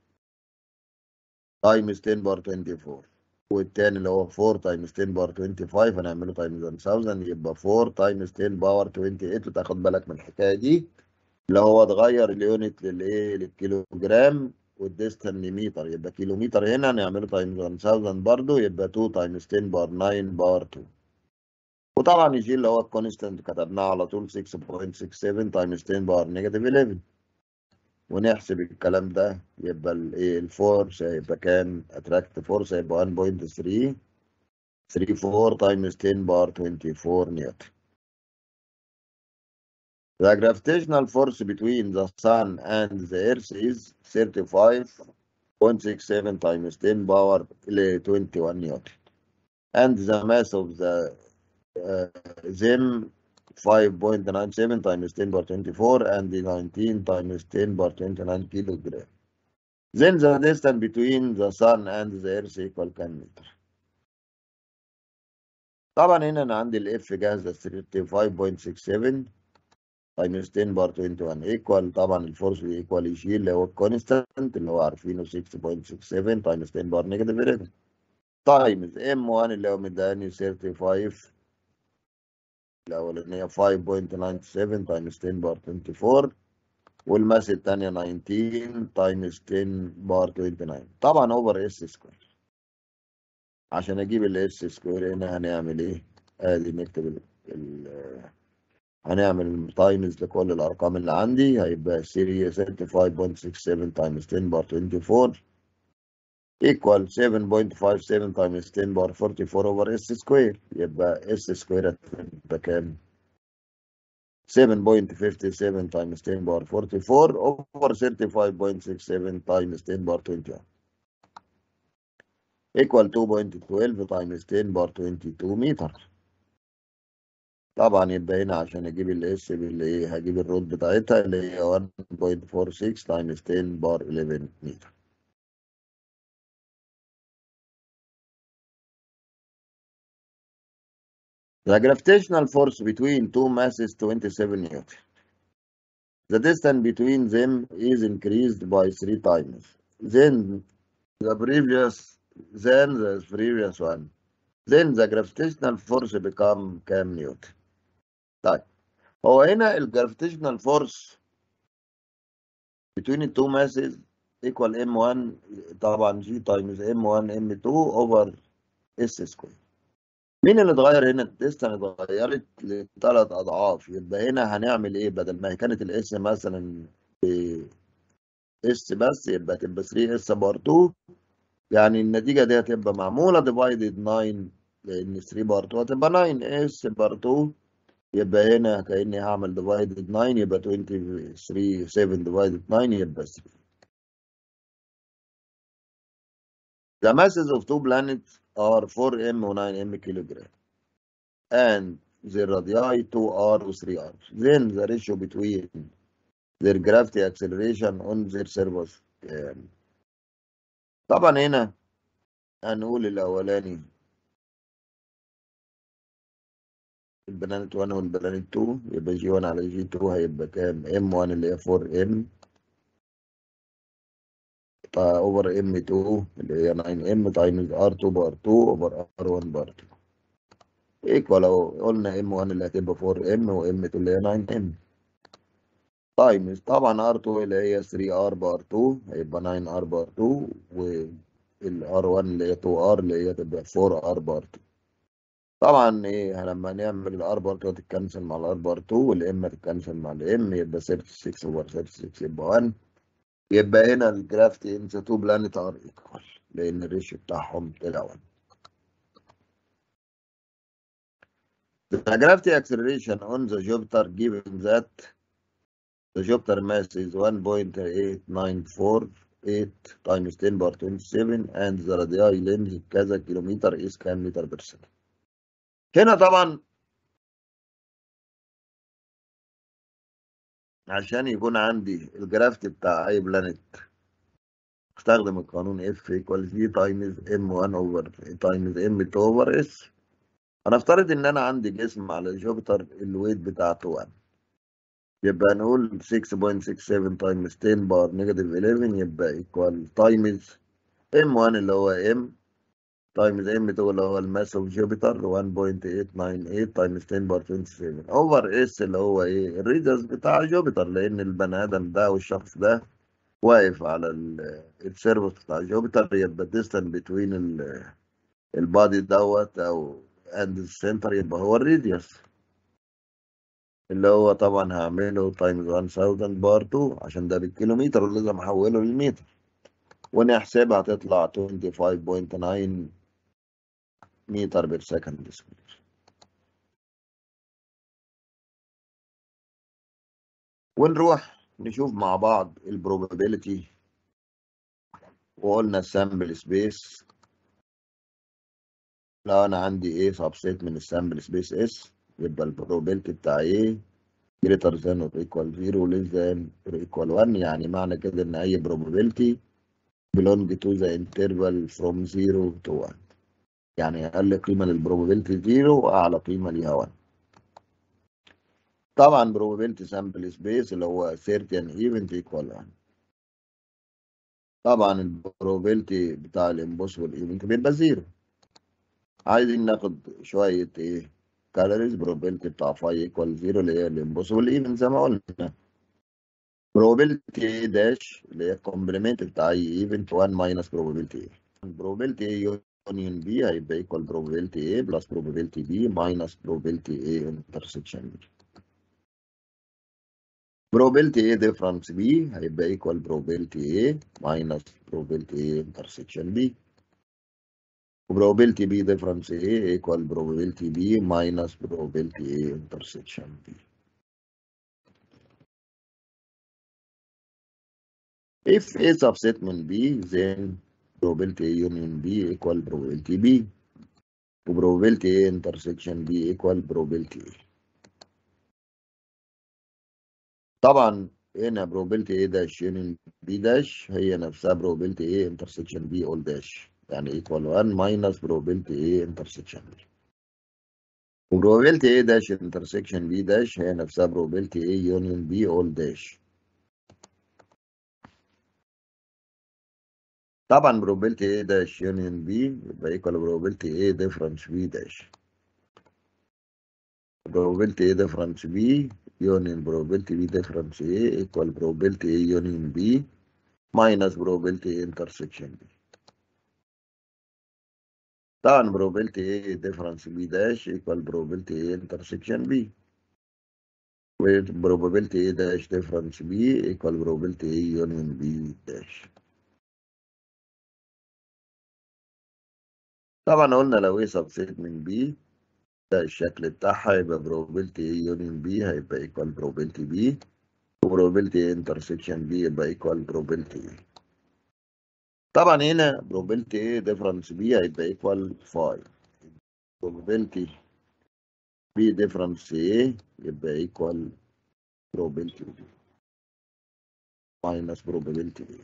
تايمز 10 باور 24 والتاني اللي هو 4 تايمز 10 باور 25 هنعمله تايمز 1000 يبقى 4 تايمز 10 باور 28 وتاخد بالك من الحكايه دي اللي هو اتغير اليونت للايه للكيلو جرام والديستان لمتر يبقى كيلومتر هنا نعمله تايمز 1000 برضه يبقى 2 تايمز 10 باور 9 باور 2 وطبعا يجي اللي هو الكونستنت كتبناه على طول 6.67 تايمز 10 باور نيجاتيف 11 ونحسب الكلام ده يبقى الايه الفورس هيبقى كام اتراكت فورس هيبقى 1.3 34 تايمز 10 باور 24 نيوتن The gravitational force between the sun and the earth is 35.67 times 10 power 21 newton. And the mass of the uh, them 5.97 times 10 power 24 and the 19 times 10 power 29 kilogram. Then the distance between the sun and the earth equal كام متر؟ طبعا هنا انا عندي الاف جاهزه 35.67 تايمز 10 بار 21 ايكوال طبعا الفورس ايكوال يشيل اللي هو الكونستانت اللي هو عارفينه 6.67 تايمز 10 بار نيجاتيف 11 تايمز ام 1 اللي هو مداني 35 الاولانيه 5.97 تايمز 10 بار 24 والماس الثانيه 19 تايمز 10 بار 29 طبعا اوفر اس سكوير عشان اجيب الاس سكوير هنا هنعمل ايه؟ ادي نكتب ال ال هنعمل تايمز لكل الارقام اللي عندي هيبقى سيري 35.67 تايمز 10 بار 24 equal 7.57 تايمز 10 بار 44 اوفر اس سكوير يبقى اس سكوير هتبقى كام؟ 7.57 تايمز 10 بار 44 اوفر 35.67 تايمز 10 بار 21 equal 2.12 times 10 بار 22 متر طبعا يبقى هنا عشان اجيب الاس بالايه هجيب الرود بتاعتها اللي هي 1.46 times 10 بار 11 متر The gravitational force between two masses 27 Newton. The distance between them is increased by three times. Then the previous than the previous one. Then the gravitational force become كام نيوتن. طيب هو هنا ال gravitational force between the two masses equal m1 طبعا g times m1 m2 over s square. مين اللي اتغير هنا؟ الديستان اتغيرت لثلاث اضعاف يبقى هنا هنعمل ايه؟ بدل ما هي كانت الاس مثلا ب اس بس يبقى تبقى 3 اس بار 2 يعني النتيجه دي هتبقى معموله ديفايدد 9 لان 3 بار 2 هتبقى 9 اس بار 2 يبقى هنا كاني هعمل ديفايدد 9 يبقى 23 7 ديفايدد 9 يبقى 3 The masses of two planets are 4m و 9m kilogram and their radii 2r و 3r. Then the ratio between their gravity acceleration on their surface كام؟ طبعا هنا هنقول الأولاني البلانت 1 والبلانت 2 يبقى جي 1 على جي 2 هيبقى كام؟ ام 1 اللي هي 4 ام اوفر ام 2 اللي هي 9 ام تايمز ار 2 بار 2 اوفر ار 1 بار 2 ايكوال لو قلنا ام 1 اللي هتبقى 4 ام وام 2 اللي هي 9 ام تايمز طبعا ار 2 اللي هي 3 ار بار 2 هيبقى 9 ار بار 2 والار 1 اللي هي 2 ار اللي هي تبقى 4 ار بار 2 طبعا ايه لما نعمل الار بار 2 تتكنسل مع الار بار 2 والام تتكنسل مع الام يبقى 36 اوفر 36 يبقى 1 يبقى هنا الجرافيتي ان ذا تو بلانيت ار ايكوال لان الريشيو بتاعهم طلع 1 The gravity acceleration on the Jupiter given that the Jupiter mass is 1.8948 times 10 power 27 and the radii length كذا كيلومتر is كام متر بير سكند. هنا طبعا عشان يكون عندي الجرافيتي بتاع اي بلانيت استخدم القانون F equals V times M1 over times M2 over S هنفترض ان انا عندي جسم على جوبيتر الويت بتاعته 1 يبقى نقول 6.67 times 10 بار نيجاتيف 11 يبقى ايكوال تايمز M1 اللي هو M تايمز M2 اللي هو الماس اوف جوبيتر 1.898 تايمز 10 بار 27 اوفر اس اللي هو ايه الريدس بتاع جوبيتر لان البني ادم ده والشخص ده واقف على السيرفس بتاع جوبيتر يبقى الديستانس بتوين البادي دوت او اند السنتر يبقى هو الريديوس اللي هو طبعا هعمله تايمز 1000 بار 2 عشان ده بالكيلومتر ولازم احوله للمتر ونحسبها هتطلع 25.9 متر بير سكند سكوير ونروح نشوف مع بعض البروبابيلتي وقلنا السامبل سبيس لو انا عندي ايه سبسيت من السامبل سبيس اس يبقى البروبابيلتي بتاع ايه greater than or equal 0 less than or equal 1 يعني معنى كده ان اي probability belong to the interval from 0 to 1 يعني اقل قيمه للبروبابيلتي 0 واعلى قيمه ليها 1 طبعا probability sample space اللي هو 30 event equal 1 طبعا البروبابيلتي بتاع الامبوسيبل ايفنت بيبقى 0 عايزين ناخد شويه ايه كالوريز probability بتاع phi equal 0 اللي هي الامبوسيبل ايفنت زي ما قلنا probability A dash اللي هي الكومبلمنت بتاع اي ايفنت 1 minus probability A probability A union B هيبقى equal probability A plus probability B minus probability A intersection B probability A difference B هيبقى equal probability A minus probability A intersection B probability B difference A equal probability B minus probability A intersection B If A subset من B then probability A union B equal probability B و probability A intersection B equal probability A طبعا هنا probability A dash union B dash هي نفسها probability A intersection B all dash يعني equal 1 minus probability A intersection B و probability A dash intersection B dash هي نفسها probability A union B all dash طبعا probability A dash union B يبقى equal probability A difference B dash probability A difference B union probability B difference A equal probability A union B minus probability A intersection B طبعا probability A difference B dash equal probability A intersection B with probability A dash difference B equal probability A union B dash طبعا قلنا لو ايه subset من B ده الشكل بتاعها يبقى probability A union B هيبقى equal probability B و probability A intersection B يبقى equal probability A طبعا هنا probability A difference B هيبقى equal 5 probability B difference A يبقى equal probability B minus probability A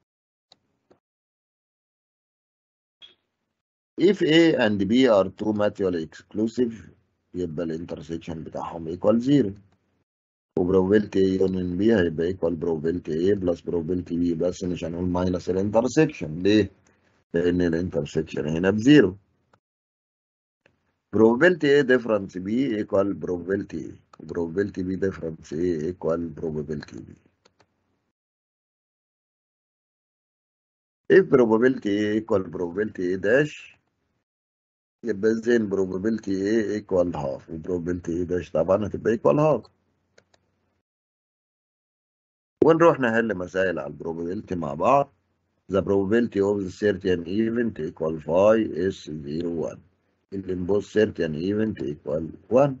if A and B are two mutually exclusive يبقى الانترسكشن بتاعهم equal 0 و probability A union B هيبقى equal probability A plus probability B بس مش هنقول minus الانترسكشن ليه؟ لأن الانترسكشن هنا بزيرو probability A difference B equal probability A و probability B difference A equal probability B if probability A equal probability A dash يبقى زين probability A equal half و probability A dash طبعا هتبقى equal half ونروح نحل مسائل على probability مع بعض the probability of the certain event equal phi is 0 1 اللي both certain event equal 1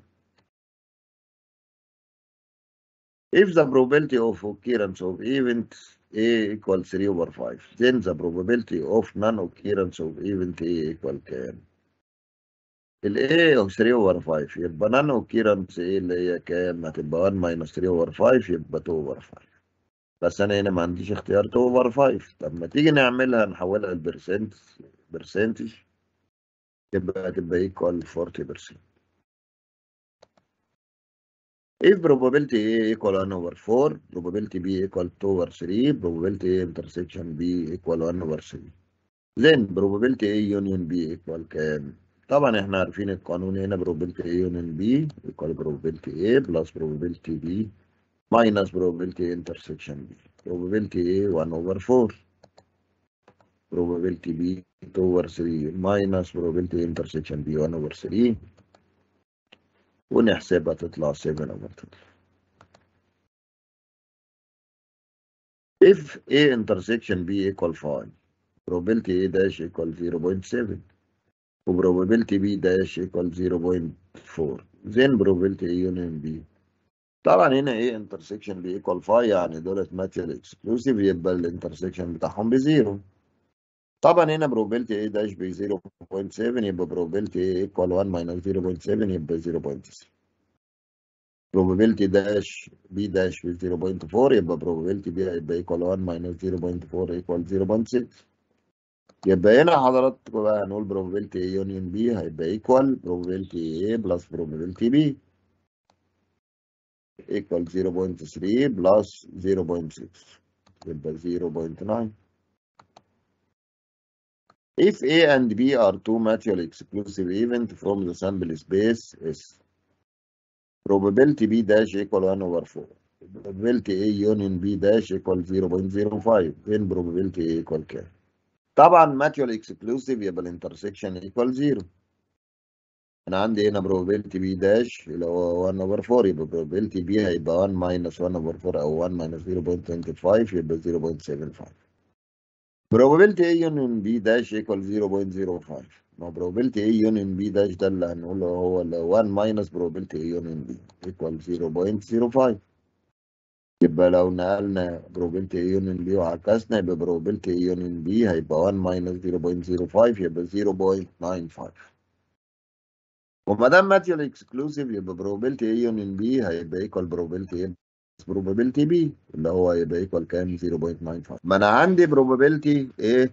if the probability of occurrence of event A equal 3 over 5 then the probability of non-occurrence of event A equal كام؟ ال A of 3 over 5 يبقى non-occurrence A اللي هي كام؟ هتبقى 1 minus 3 over 5 يبقى 2 over 5 بس أنا هنا ما عنديش اختيار 2 over 5 طب ما تيجي نعملها نحولها لبرسنت برسنتج يبقى هتبقى equal 40% if probability A equal 1 over 4 probability B equal 2 over 3 probability A intersection B equal 1 over 3 then probability A union B equal كام؟ طبعا احنا عارفين القانون هنا probability A union B equal probability A plus probability B minus probability A intersection B probability A 1 over 4 probability B 2 over 3 minus probability A intersection B 1 over 3 ونحسبها تطلع 7 over 12 if A intersection B equal 5 probability A dash equal 0.7 و probability B dash equal 0.4 then probability A union B طبعا هنا A intersection B equal 5 يعني دولت mutually exclusive يبقى الانترسكشن بتاعهم بزيرو طبعا هنا probability A dash ب 0.7 يبقى probability A equal 1 minus 0.7 يبقى 0.6 probability dash B dash ب 0.4 يبقى probability B هيبقى equal 1 minus 0.4 equal 0.6 يبقى هنا حضراتكم بقى هنقول probability A union B هيبقى equal probability A plus probability B equal 0.3 plus 0.6 يبقى 0.9 If A and B are two mutually exclusive events from the sample space S, probability B dash equal 1 over 4. Probability A union B dash equal 0.05. Then probability A equal كام؟ طبعا mutually exclusive يبقى الانترسكشن equal 0. أنا عندي هنا probability B dash اللي هو 1 over 4 يبقى probability B هيبقى 1 minus 1 over 4 أو 1 minus 0.25 يبقى 0.75. probability A union B dash equal 0.05 ما probability A union B dash ده اللي هنقوله هو اللي 1 minus probability A union B equal 0.05 يبقى لو نقلنا probability A يونين B وعكسنا يبقى probability A يونين B هيبقى 1 minus 0.05 يبقى 0.95 وما دام ماتيال اكسكلوسيف يبقى probability A يونين B هيبقى equal probability A probability B اللي هو يبقى equal كام 0.95 ما انا عندي probability A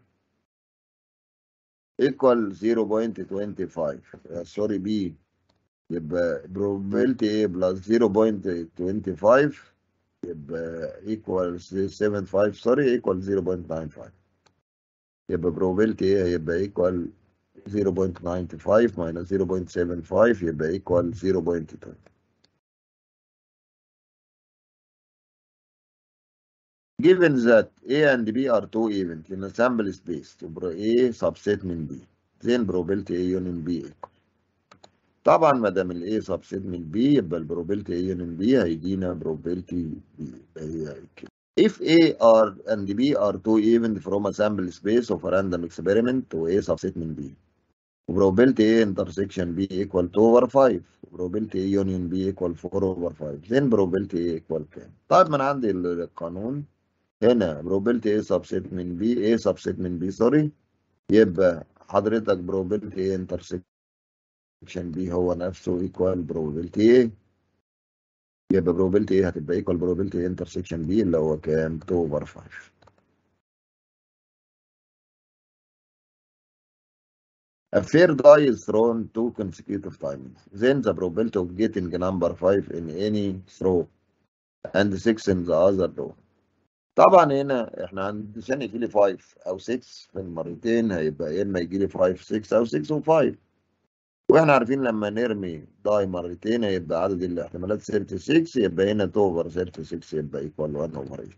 equal 0.25 سوري B يبقى probability A plus 0.25 يبقى equal 75 سوري equal 0.95 يبقى probability A هيبقى equal 0.95 minus 0.75 يبقى equal 0.20 Given that A and B are two events in a sample space تبقى A subset من B then probability A union B equal طبعا ما دام ال A subset من B يبقى ال probability A union B هيدينا probability B هي كده If A are and B are two events from a sample space of a random experiment و A subset من B probability A intersection B equal 2 over 5 probability A union B equal 4 over 5 then probability A equal كام؟ طيب ما انا عندي القانون هنا probability A subset من B A subset من B سوري يبقى حضرتك probability A intersection B هو نفسه equal probability A يبقى probability A هتبقى equal probability A intersection B اللي هو كام 2 over 5 A fair die is thrown two consecutive times. Then the probability of getting number 5 in any throw and 6 in the other row. طبعا هنا احنا عشان يجي لي 5 او 6 في المرتين هيبقى يا اما يجي لي 5 6 او 6 و5 واحنا عارفين لما نرمي داي مرتين هيبقى عدد الاحتمالات 36 يبقى هنا 2 over 36 يبقى equal 1 over 80.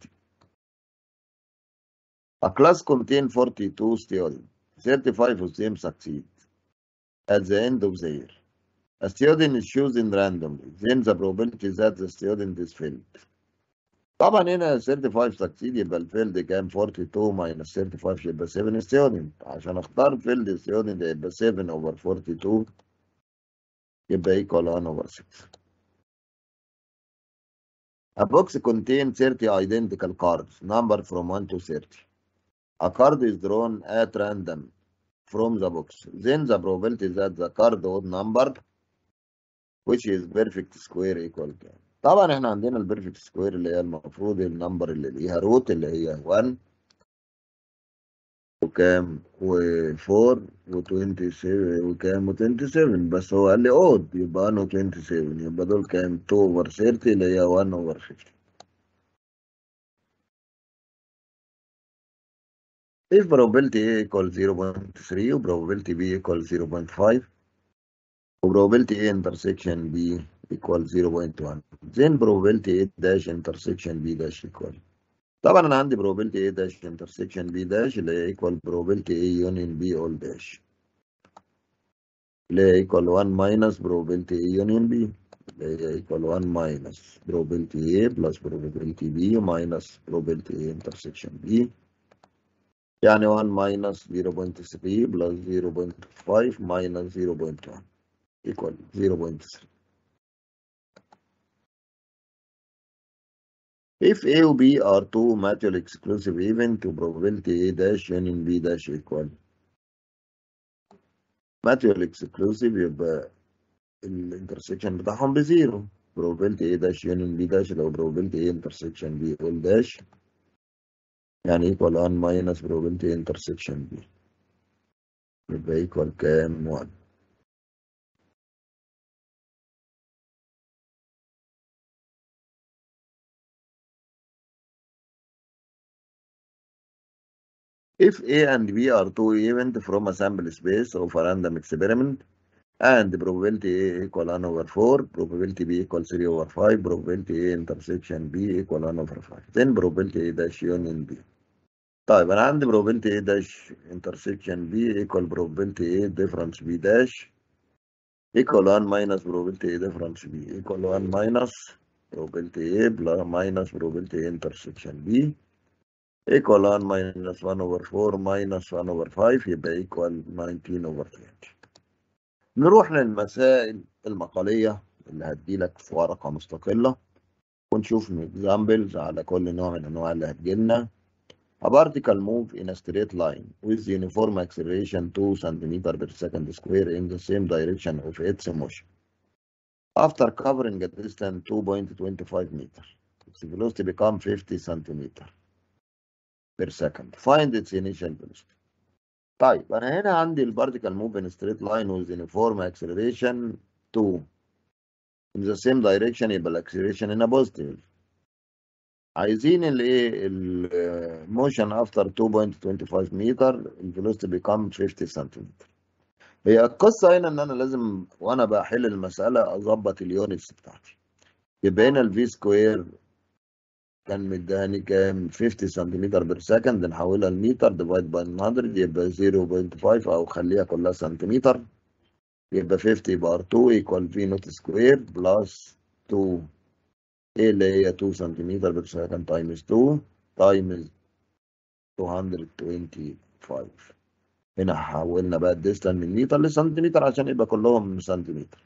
A class contain 42 students. 35 of them succeed at the end of the year. A student is chosen randomly. Then the probability that the student is failed. طبعا هنا 35 succeed يبقى الفيلد كام 42 minus 35 يبقى 7 student عشان اختار فيلد student يبقى 7 over 42 يبقى equal 1 over 6. A box contains 30 identical cards numbered from 1 to 30. A card is drawn at random from the box. Then the probability that the card odd numbered which is perfect square equal كام؟ طبعا احنا عندنا البيرفكت سكوير اللي هي المفروض النمبر اللي ليها روت اللي هي 1 وكام و4 و27 وكام و27 بس هو قال لي اود يبقى انا 27 يبقى دول كام 2 اوفر 30 اللي هي 1 اوفر 50 if probability A equal 0.3 و probability B equal 0.5 و probability A intersection B equal 0.1 then probability A dash intersection B dash equal طبعا انا عندي probability A dash intersection B dash اللي هي equal probability A union B all dash اللي هي equal 1 minus probability A union B اللي هي equal 1 minus probability A plus probability B minus probability A intersection B يعني 1 minus 0.3 plus 0.5 minus 0.1 equal 0.3 If A و B are two mutually exclusive event to probability A dash union B dash equal mutually exclusive يبقى الانترسكشن بتاعهم بزيرو probability A dash union B dash لو probability A intersection B all dash يعني equal 1 minus probability A intersection B يبقى equal كام 1 If A and B are two events from a sample space of a random experiment and probability A equal 1 over 4, probability B equal 3 over 5, probability A intersection B equal 1 over 5. Then probability A dash union B. طيب أنا عندي probability A dash intersection B equal probability A difference B dash equal 1 minus probability A difference B equal 1 minus probability A plus minus probability A intersection B equal 1 minus 1 over 4 minus 1 over 5 يبقى equal 19 over 20 نروح للمسائل المقالية اللي هتجيلك في ورقة مستقلة ونشوف examples على كل نوع من الأنواع اللي هتجيلنا A particle move in a straight line with uniform acceleration 2 cm per second square in the same direction of its motion. After covering a distance 2.25 meter, its velocity become 50 cm per second. Find its initial velocity. طيب أنا هنا عندي البارتيكل move in a straight line with uniform acceleration 2 in the same direction يبقى الاكسلريشن هنا بوزيتيف عايزين الايه الموشن افتر 2.25 متر الفيلوسيتي بيكام 50 سنتيمتر هي القصه هنا ان انا لازم وانا بحل المساله اظبط اليونتس بتاعتي يبقى هنا الفي سكوير كان مداني كام 50 سنتيمتر بير سكند نحولها لمتر ديفايد باي 100 يبقى 0.5 او خليها كلها سنتيمتر يبقى 50 بار 2 ايكوال في نوت سكوير بلس 2 ايه اللي هي 2 سنتيمتر بير سكند تايمز 2 تايمز 225 هنا حولنا بقى الديستان من متر لسنتيمتر عشان يبقى كلهم سنتيمتر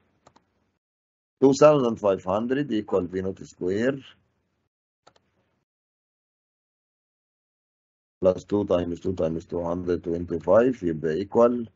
2500 ايكوال في نوت سكوير بلس 2 تايمز 2 تايمز 225 يبقى ايكوال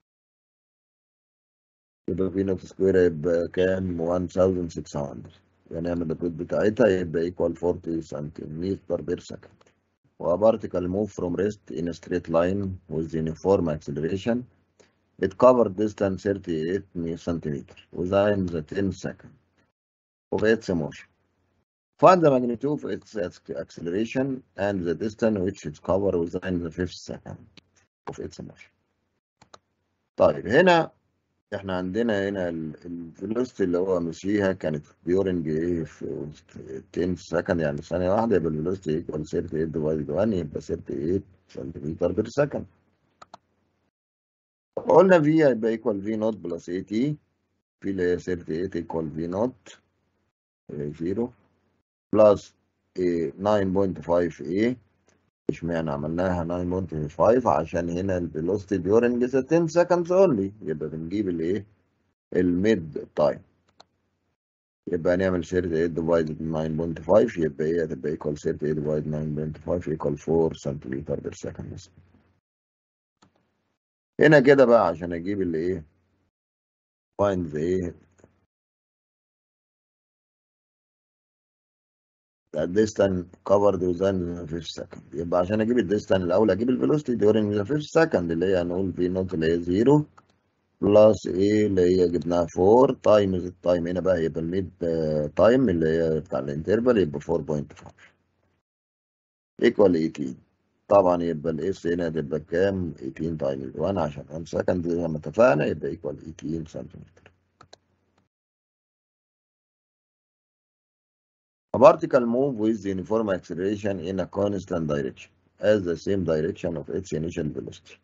يبقى في نوت سكوير يبقى كام 1600 يعني نعمل البيت بتاعتها يبقى ايكوال 40 سنتيمتر بير سكند و particle move from rest in a straight line with uniform acceleration it covered distance 38 centimeter within the 10 second of its motion find the magnitude of its acceleration and the distance which it covered within the 5th second of its motion طيب هنا احنا عندنا هنا الفيلوسيتي اللي هو مشيها كانت ديورنج ايه في 10 سكند يعني ثانيه واحده يبقى الفيلوسيتي ايكوال 38 ديفايد 1 يبقى 38 سنتيمتر بير سكند قلنا في هيبقى ايكوال في نوت بلس اي تي في اللي هي 38 ايكوال في نوت 0 بلس 9.5 اي اشمعنى عملناها 9.5 عشان هنا الفيلوسيتي during the 10 seconds only يبقى بنجيب الايه الميد تايم يبقى نعمل 38 divided 9.5 يبقى ايه هتبقى equal 38 divided 9.5 equal 4 سنتيمتر بير سكند هنا كده بقى عشان اجيب الايه find the ايه الديستان كفرد within the 5 second يبقى عشان اجيب الديستان الاول اجيب الفيلوسيتي during the 5 second اللي هي هنقول في نوت اللي هي 0 بلس ايه اللي هي جبناها 4 تايمز التايم هنا بقى يبقى الميد تايم اللي هي بتاع الانترفال يبقى 4.5 ايكوال 18 طبعا يبقى الاس هنا تبقى كام 18 تايمز 1 عشان 1 سكند زي ما اتفقنا يبقى ايكوال 18 سنتيمتر A particle move with uniform acceleration in a constant direction as the same direction of its initial velocity.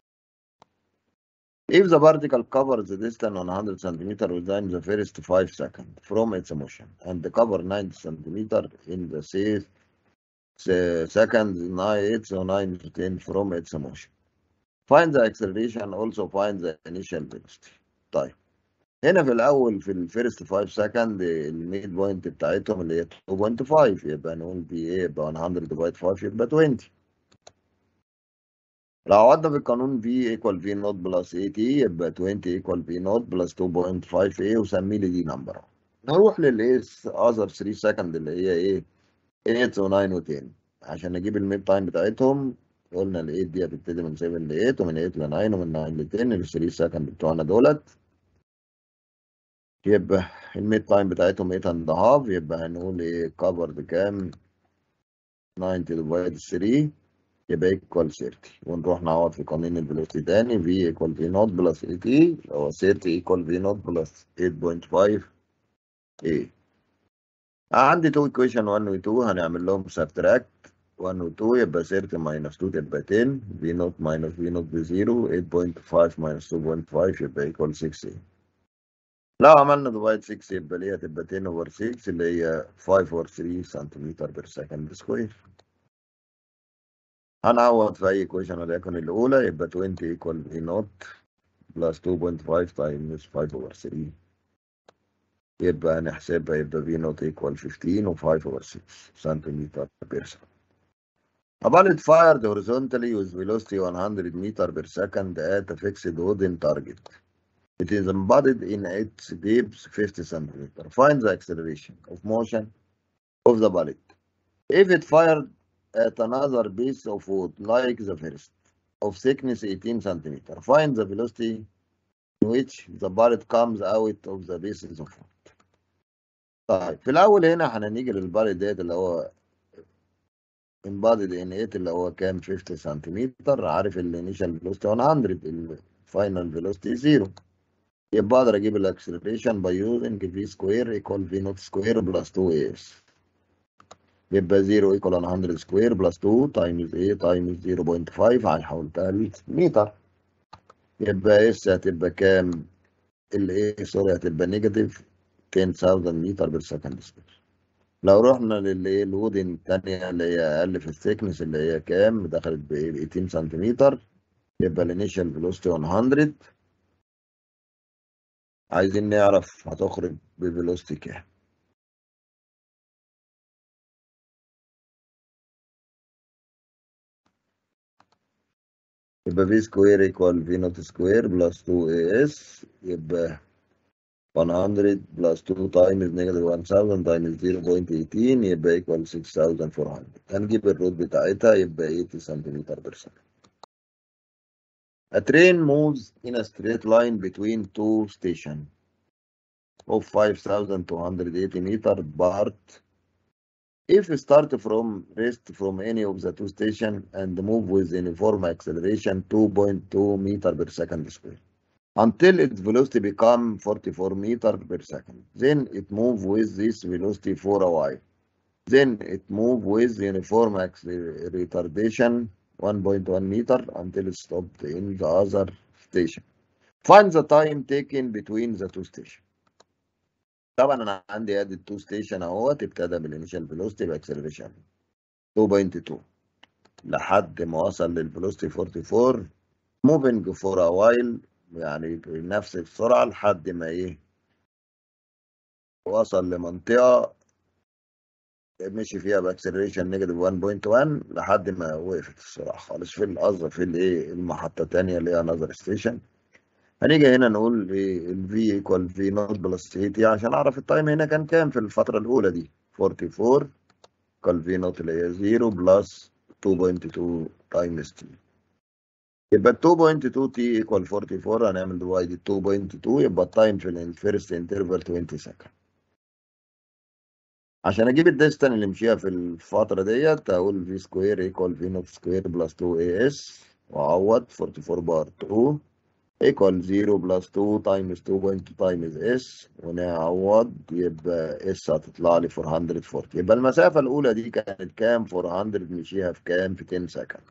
If the particle covers the distance 100 cm within the first 5 seconds from its motion and cover 90 cm in the sixth second 8 to 9 to 10 from its motion. Find the acceleration also find the initial velocity. طيب هنا في الاول في الفيرست 5 سكند الميد بوينت بتاعتهم اللي هي 2.5 يبقى نقول في ايه يبقى 100 ديفايد 5 يبقى 20 لو عوضنا في القانون في ايكوال في نوت بلس اي تي يبقى 20 ايكوال في نوت بلس 2.5 ايه وسمي لي دي نمبر نروح للايه اذر 3 سكند اللي هي ايه 8 و9 و10 عشان نجيب الميد تايم بتاعتهم قلنا ال 8 دي هتبتدي من 7 ل 8 ومن 8 ل 9 ومن 9 ل 10 ال 3 سكند بتوعنا دولت يبقى الميد تايم بتاعتهم 8 اند هاف يبقى هنقول ايه كفر بكام 90 ديفايد 3 يبقى ايكوال 30 ونروح نعوض في قانون الفيلوسيتي تاني في ايكوال في نوت بلس اي تي اللي هو 30 ايكوال في نوت بلس 8.5 ايه عندي 2 ايكويشن 1 و 2 هنعمل لهم سبتراكت 1 و 2 يبقى 30 ماينس 2 تبقى 10 في نوت ماينس في نوت بزيرو 8.5 ماينس 2.5 يبقى ايكوال 6 لو عملنا ديفايد 6 يبقى ليه هتبقى 10 اوفر 6 اللي هي 5 اوفر 3 سنتيمتر بير سكند سكوير هنعوض في اي ايكويشن وليكن الاولى يبقى 20 ايكوال في نوت بلس 2.5 تايمز 5 اوفر 3 يبقى هنحسبها يبقى V not equal 15 و 5 over 6 centimeter per second. A bullet fired horizontally with velocity 100 meter per second at a fixed wooden target. It is embodied in its depth 50 centimeter. Find the acceleration of motion of the bullet. If it fired at another piece of wood like the first of thickness 18 centimeter, find the velocity in which the bullet comes out of the pieces of wood. طيب في الأول هنا هنيجي للبالت ديت اللي هو embodied in it اللي هو كام 50 سنتيمتر عارف الانيشال فيلوسيتي 100 الفاينل فيلوسيتي 0 يبقى اقدر اجيب الاكسلريشن باي يوزنج في سكوير ايكوال في نوت سكوير بلس 2 اي اس يبقى 0 ايكوال 100 سكوير بلس 2 تايمز ايه تايمز 0.5 حولتها لمتر يبقى اس هتبقى كام الايه سوري هتبقى نيجاتيف 10000 متر بير سكند سكوير لو رحنا للايه الودن الثانيه اللي هي اقل في الثيكنس اللي هي كام دخلت ب 18 سنتيمتر يبقى الانيشال فيلوسيتي 100 عايزين نعرف هتخرج بفيلوسيتي كام يبقى في سكوير ايكوال في نوت سكوير بلس 2 اي اس يبقى 100 plus 2 times negative 1000 times 0.18 يبقى equal 6400 هنجيب الروت بتاعتها يبقى 80 سنتيمتر بير سكند. A train moves in a straight line between two stations of 5280 meter apart. If you start from rest from any of the two stations and move with uniform acceleration 2.2 meter per second square. until its velocity become 44 meter per second. Then it move with this velocity for a while. Then it move with uniform retardation 1.1 meter until it stopped in the other station. Find the time taken between the two stations. طبعا انا عندي ادي التو ستيشن اهوت ابتدى بالانيشال فيلوسيتي باكسلريشن 2.2 لحد ما وصل للفيلوسيتي 44 موفينج فور ا وايل يعني بنفس السرعة لحد ما ايه وصل لمنطقة مشي فيها باكسلريشن نيجاتيف 1.1 لحد ما وقفت السرعة خالص في القصد في الايه المحطة التانية اللي هي نظر ستيشن هنيجي هنا نقول ايه ال V equal V نوت بلس 80 عشان اعرف التايم هنا كان كام في الفترة الأولى دي 44 equal V نوت اللي هي 0 بلس 2.2 تايمز t يبقى 2.2 تي ايكوال 44 هنعمل ديفايد 2.2 يبقى التايم في الفيرست انترفال 20 سكند عشان اجيب الديستان اللي مشيها في الفتره ديت هقول في سكوير ايكوال في نوت سكوير بلس 2 اي اس واعوض 44 بار 2 ايكوال 0 بلس 2 تايمز 2.2 تايمز اس ونعوض يبقى اس هتطلع لي 440 يبقى المسافه الاولى دي كانت كام 400 مشيها في كام في 10 سكند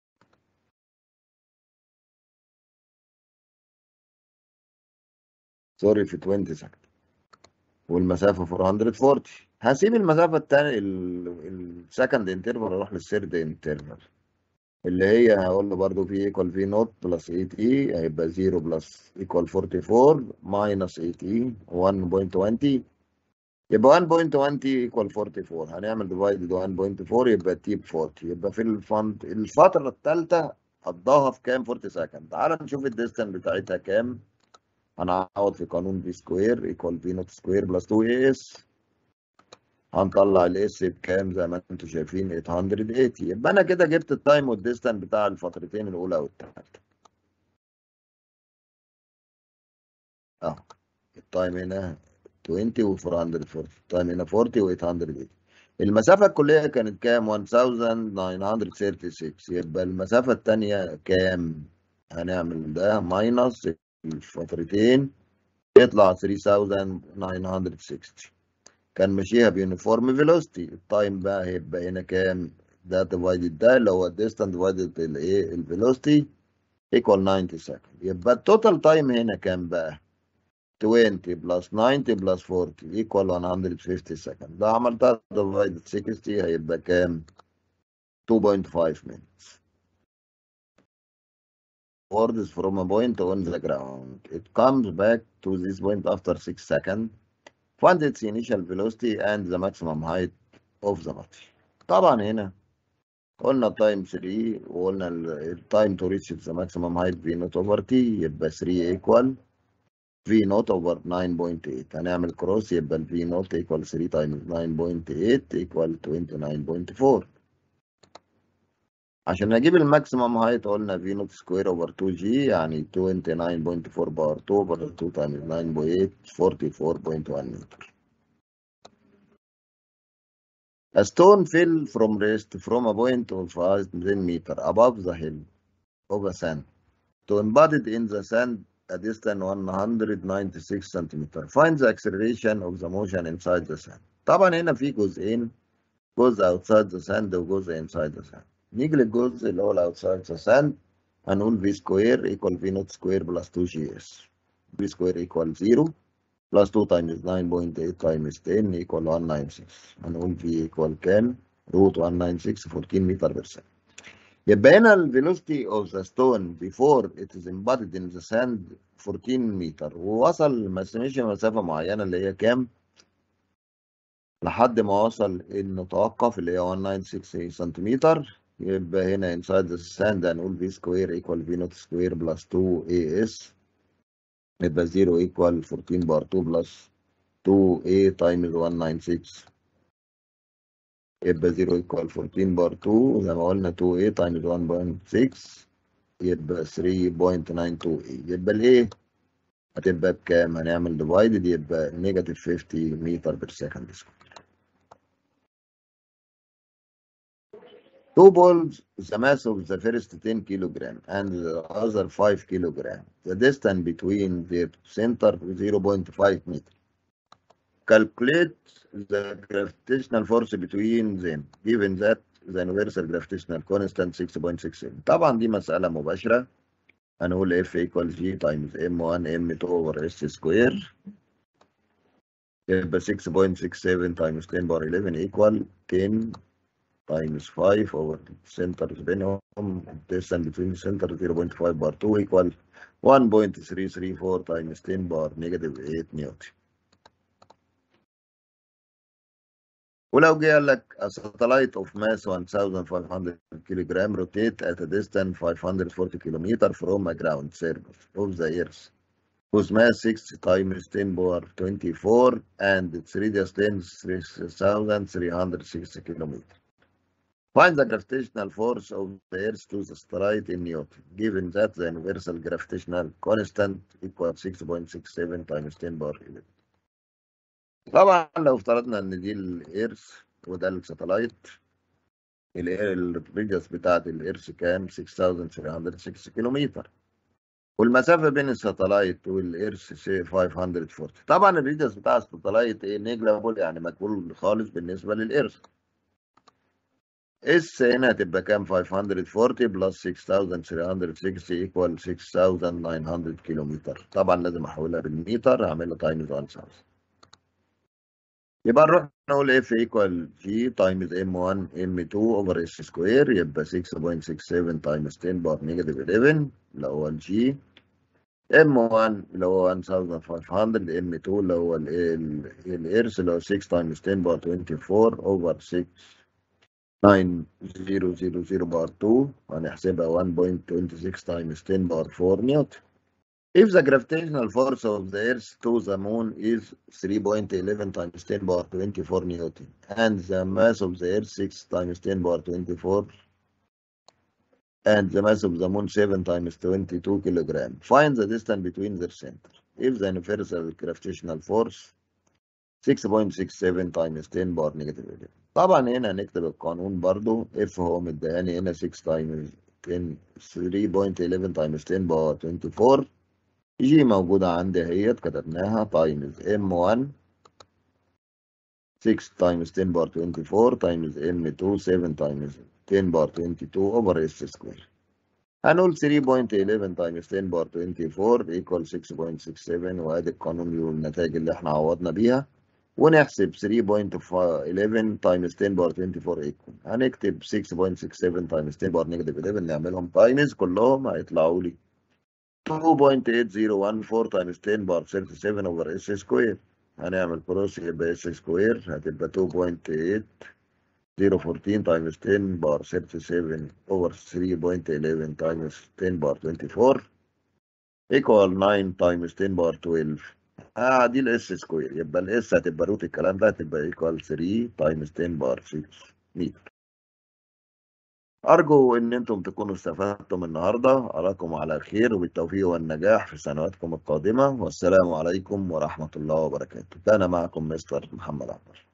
سوري في 20 سكند والمسافة 440 هسيب المسافة التانية السكند انترفال اروح للثيرد انترفال اللي هي هقول له برضه في ايكوال في نوت بلس 8 اي هيبقى 0 بلس ايكوال 44 ماينس 8 اي 1.20 يبقى 1.20 ايكوال 44 هنعمل ديفايد 1.4 يبقى تي ب 40 يبقى في الفند الفترة الثالثة قضاها في كام 40 سكند تعال نشوف الديستانس بتاعتها كام هنعوض في قانون في سكوير ايكوال في نوت سكوير بلس 2 اي اس هنطلع الاس بكام زي ما انتم شايفين 880 يبقى انا كده جبت التايم والديستانس بتاع الفترتين الاولى والثالثه اه التايم هنا 20 و 440 التايم هنا 40 و 880 المسافة الكلية كانت كام 1936 يبقى المسافة الثانية كام هنعمل ده ماينس الفترتين يطلع 3960 كان ماشيها بيونيفورم فيلوسيتي التايم بقى هيبقى هنا كام ده ديفايدد ده اللي هو الديستانس ديفايدد الايه الفيلوسيتي ايكوال 90 سكند يبقى التوتال تايم هنا كام بقى 20 بلس 90 بلس 40 ايكوال 150 سكند ده عملتها ديفايدد 60 هيبقى كام 2.5 minutes words from a point on the ground. It comes back to this point after 6 seconds. find its initial velocity and the maximum height of the body طبعا هنا قلنا تايم 3 وقلنا التايم تو ريتش ذا ماكسيمم هايت في نوت اوفر تي يبقى 3 ايكوال في نوت اوفر 9.8 هنعمل كروس يبقى الفي نوت ايكوال 3 تايمز 9.8 ايكوال 29.4 عشان اجيب الماكسيمم هايت قلنا في نوت سكوير اوفر 2 جي يعني 29.4 باور 2 اوفر 2 تايمز 9.8 44.1 متر A stone fell from rest from a point of 10 meter above the hill of a sand to embedded in the sand a distance 196 centimeter. Find the acceleration of the motion inside the sand. طبعا هنا في جزئين جزء outside the sand وجزء inside the sand. نيجي للجزء اللي هو outside the sand هنقول v square equal v naught square plus 2 gs. v square equal 0 plus 2 times 9.8 times 10 equal 196 هنقول v equal كام؟ root 196 14 متر per second. يبقى هنا ال velocity of the stone before it is embedded in the sand 14 متر ووصل ما ماشي مسافة معينة اللي هي كام؟ لحد ما وصل انه توقف اللي هي 196 سنتيمتر يبقى هنا inside the sand هنقول v square equal v naught square plus 2 as يبقى 0 equal 14 بار 2 plus 2a times 196 يبقى 0 equal 14 بار 2 زي ما قلنا 2a times 1.6 يبقى 3.92a يبقى الايه هتبقى بكام؟ هنعمل divided يبقى نيجاتيف 50 متر بير سكند سكوير. Two balls, the mass of the first 10 kilogram and the other 5 kilogram. The distance between their center 0.5 meter. Calculate the gravitational force between them, given that the universal gravitational constant 6.67. طبعا دي مسألة مباشرة. هنقول F equals G times M1 M2 over S square. يبقى 6.67 times 10 power 11 equal 10 times 5 over centers بينهم distance between center 0.5 bar 2 equal 1.334 times 10 bar negative 8 نيوتن ولو جه قال لك a satellite of mass 1500 kilogram rotate at a distance 540 kilometer from a ground surface of the earth whose mass 6 times 10 power 24 and its radius 10 3360 kilometers. Find the gravitational force of the Earth to the satellite in Newton, given that the universal gravitational constant equals 6.67 times 10 power 11. طبعا لو افترضنا ان دي الإيرث وده الساتلايت الريديوس بتاعت الإيرث كام 6306 كيلومتر والمسافة بين الساتلايت والإيرث 540 طبعا الريديوس بتاع الساتلايت ايه نيجلابل يعني مجهول خالص بالنسبة للإيرث اس هنا هتبقى كام 540 بلس 6360 ايكوال 6900 كيلومتر طبعا لازم احولها بالمتر هعملها تايمز 1000 يبقى نروح نقول اف ايكوال جي تايمز ام 1 ام 2 اوفر اس سكوير يبقى 6.67 تايمز 10 بار نيجاتيف 11 اللي هو الجي ام 1 اللي هو 1500 ام 2 اللي هو الارث اللي هو 6 تايمز 10 بار 24 اوفر 6 9000 بار 2 هنحسبها 1.26 times 10 بار 4 نيوتن. If the gravitational force of the Earth to the Moon is 3.11 times 10 power 24 Newton and the mass of the Earth 6 times 10 power 24 and the mass of the Moon 7 times 22 kilogram, find the distance between their center. If the universal gravitational force 6.67 times 10 power negative 11 طبعا هنا هنكتب القانون برضو اف هو مديهاني هنا 6 تايمز 10 3.11 تايمز 10 باور 24 جي موجودة عندي اهيت كتبناها تايمز ام 1 6 تايمز 10 باور 24 تايمز ام 2 7 تايمز 10 باور 22 اوفر اس سكوير هنقول 3.11 تايمز 10 باور 24 ايكوال 6.67 وادي القانون والنتائج اللي احنا عوضنا بيها ونحسب 3.11 تايمز 10 باور 24 ايكوال هنكتب 6.67 تايمز 10 باور نيجاتيف 11 نعملهم تايمز كلهم هيطلعوا لي 2.8014 تايمز 10 باور 37 اوفر اس سكوير هنعمل كروس يبقى اس سكوير هتبقى 2.8 014 تايمز 10 بار 37 over 3.11 تايمز 10 بار 24 equal 9 تايمز 10 بار 12 اه دي الاس سكوير يبقى الاس هتبقى روت الكلام ده هتبقى equal 3 تايمز 10 بار 6 متر أرجو إن أنتم تكونوا استفدتم النهاردة أراكم على خير وبالتوفيق والنجاح في سنواتكم القادمة والسلام عليكم ورحمة الله وبركاته كان معكم مستر محمد عمر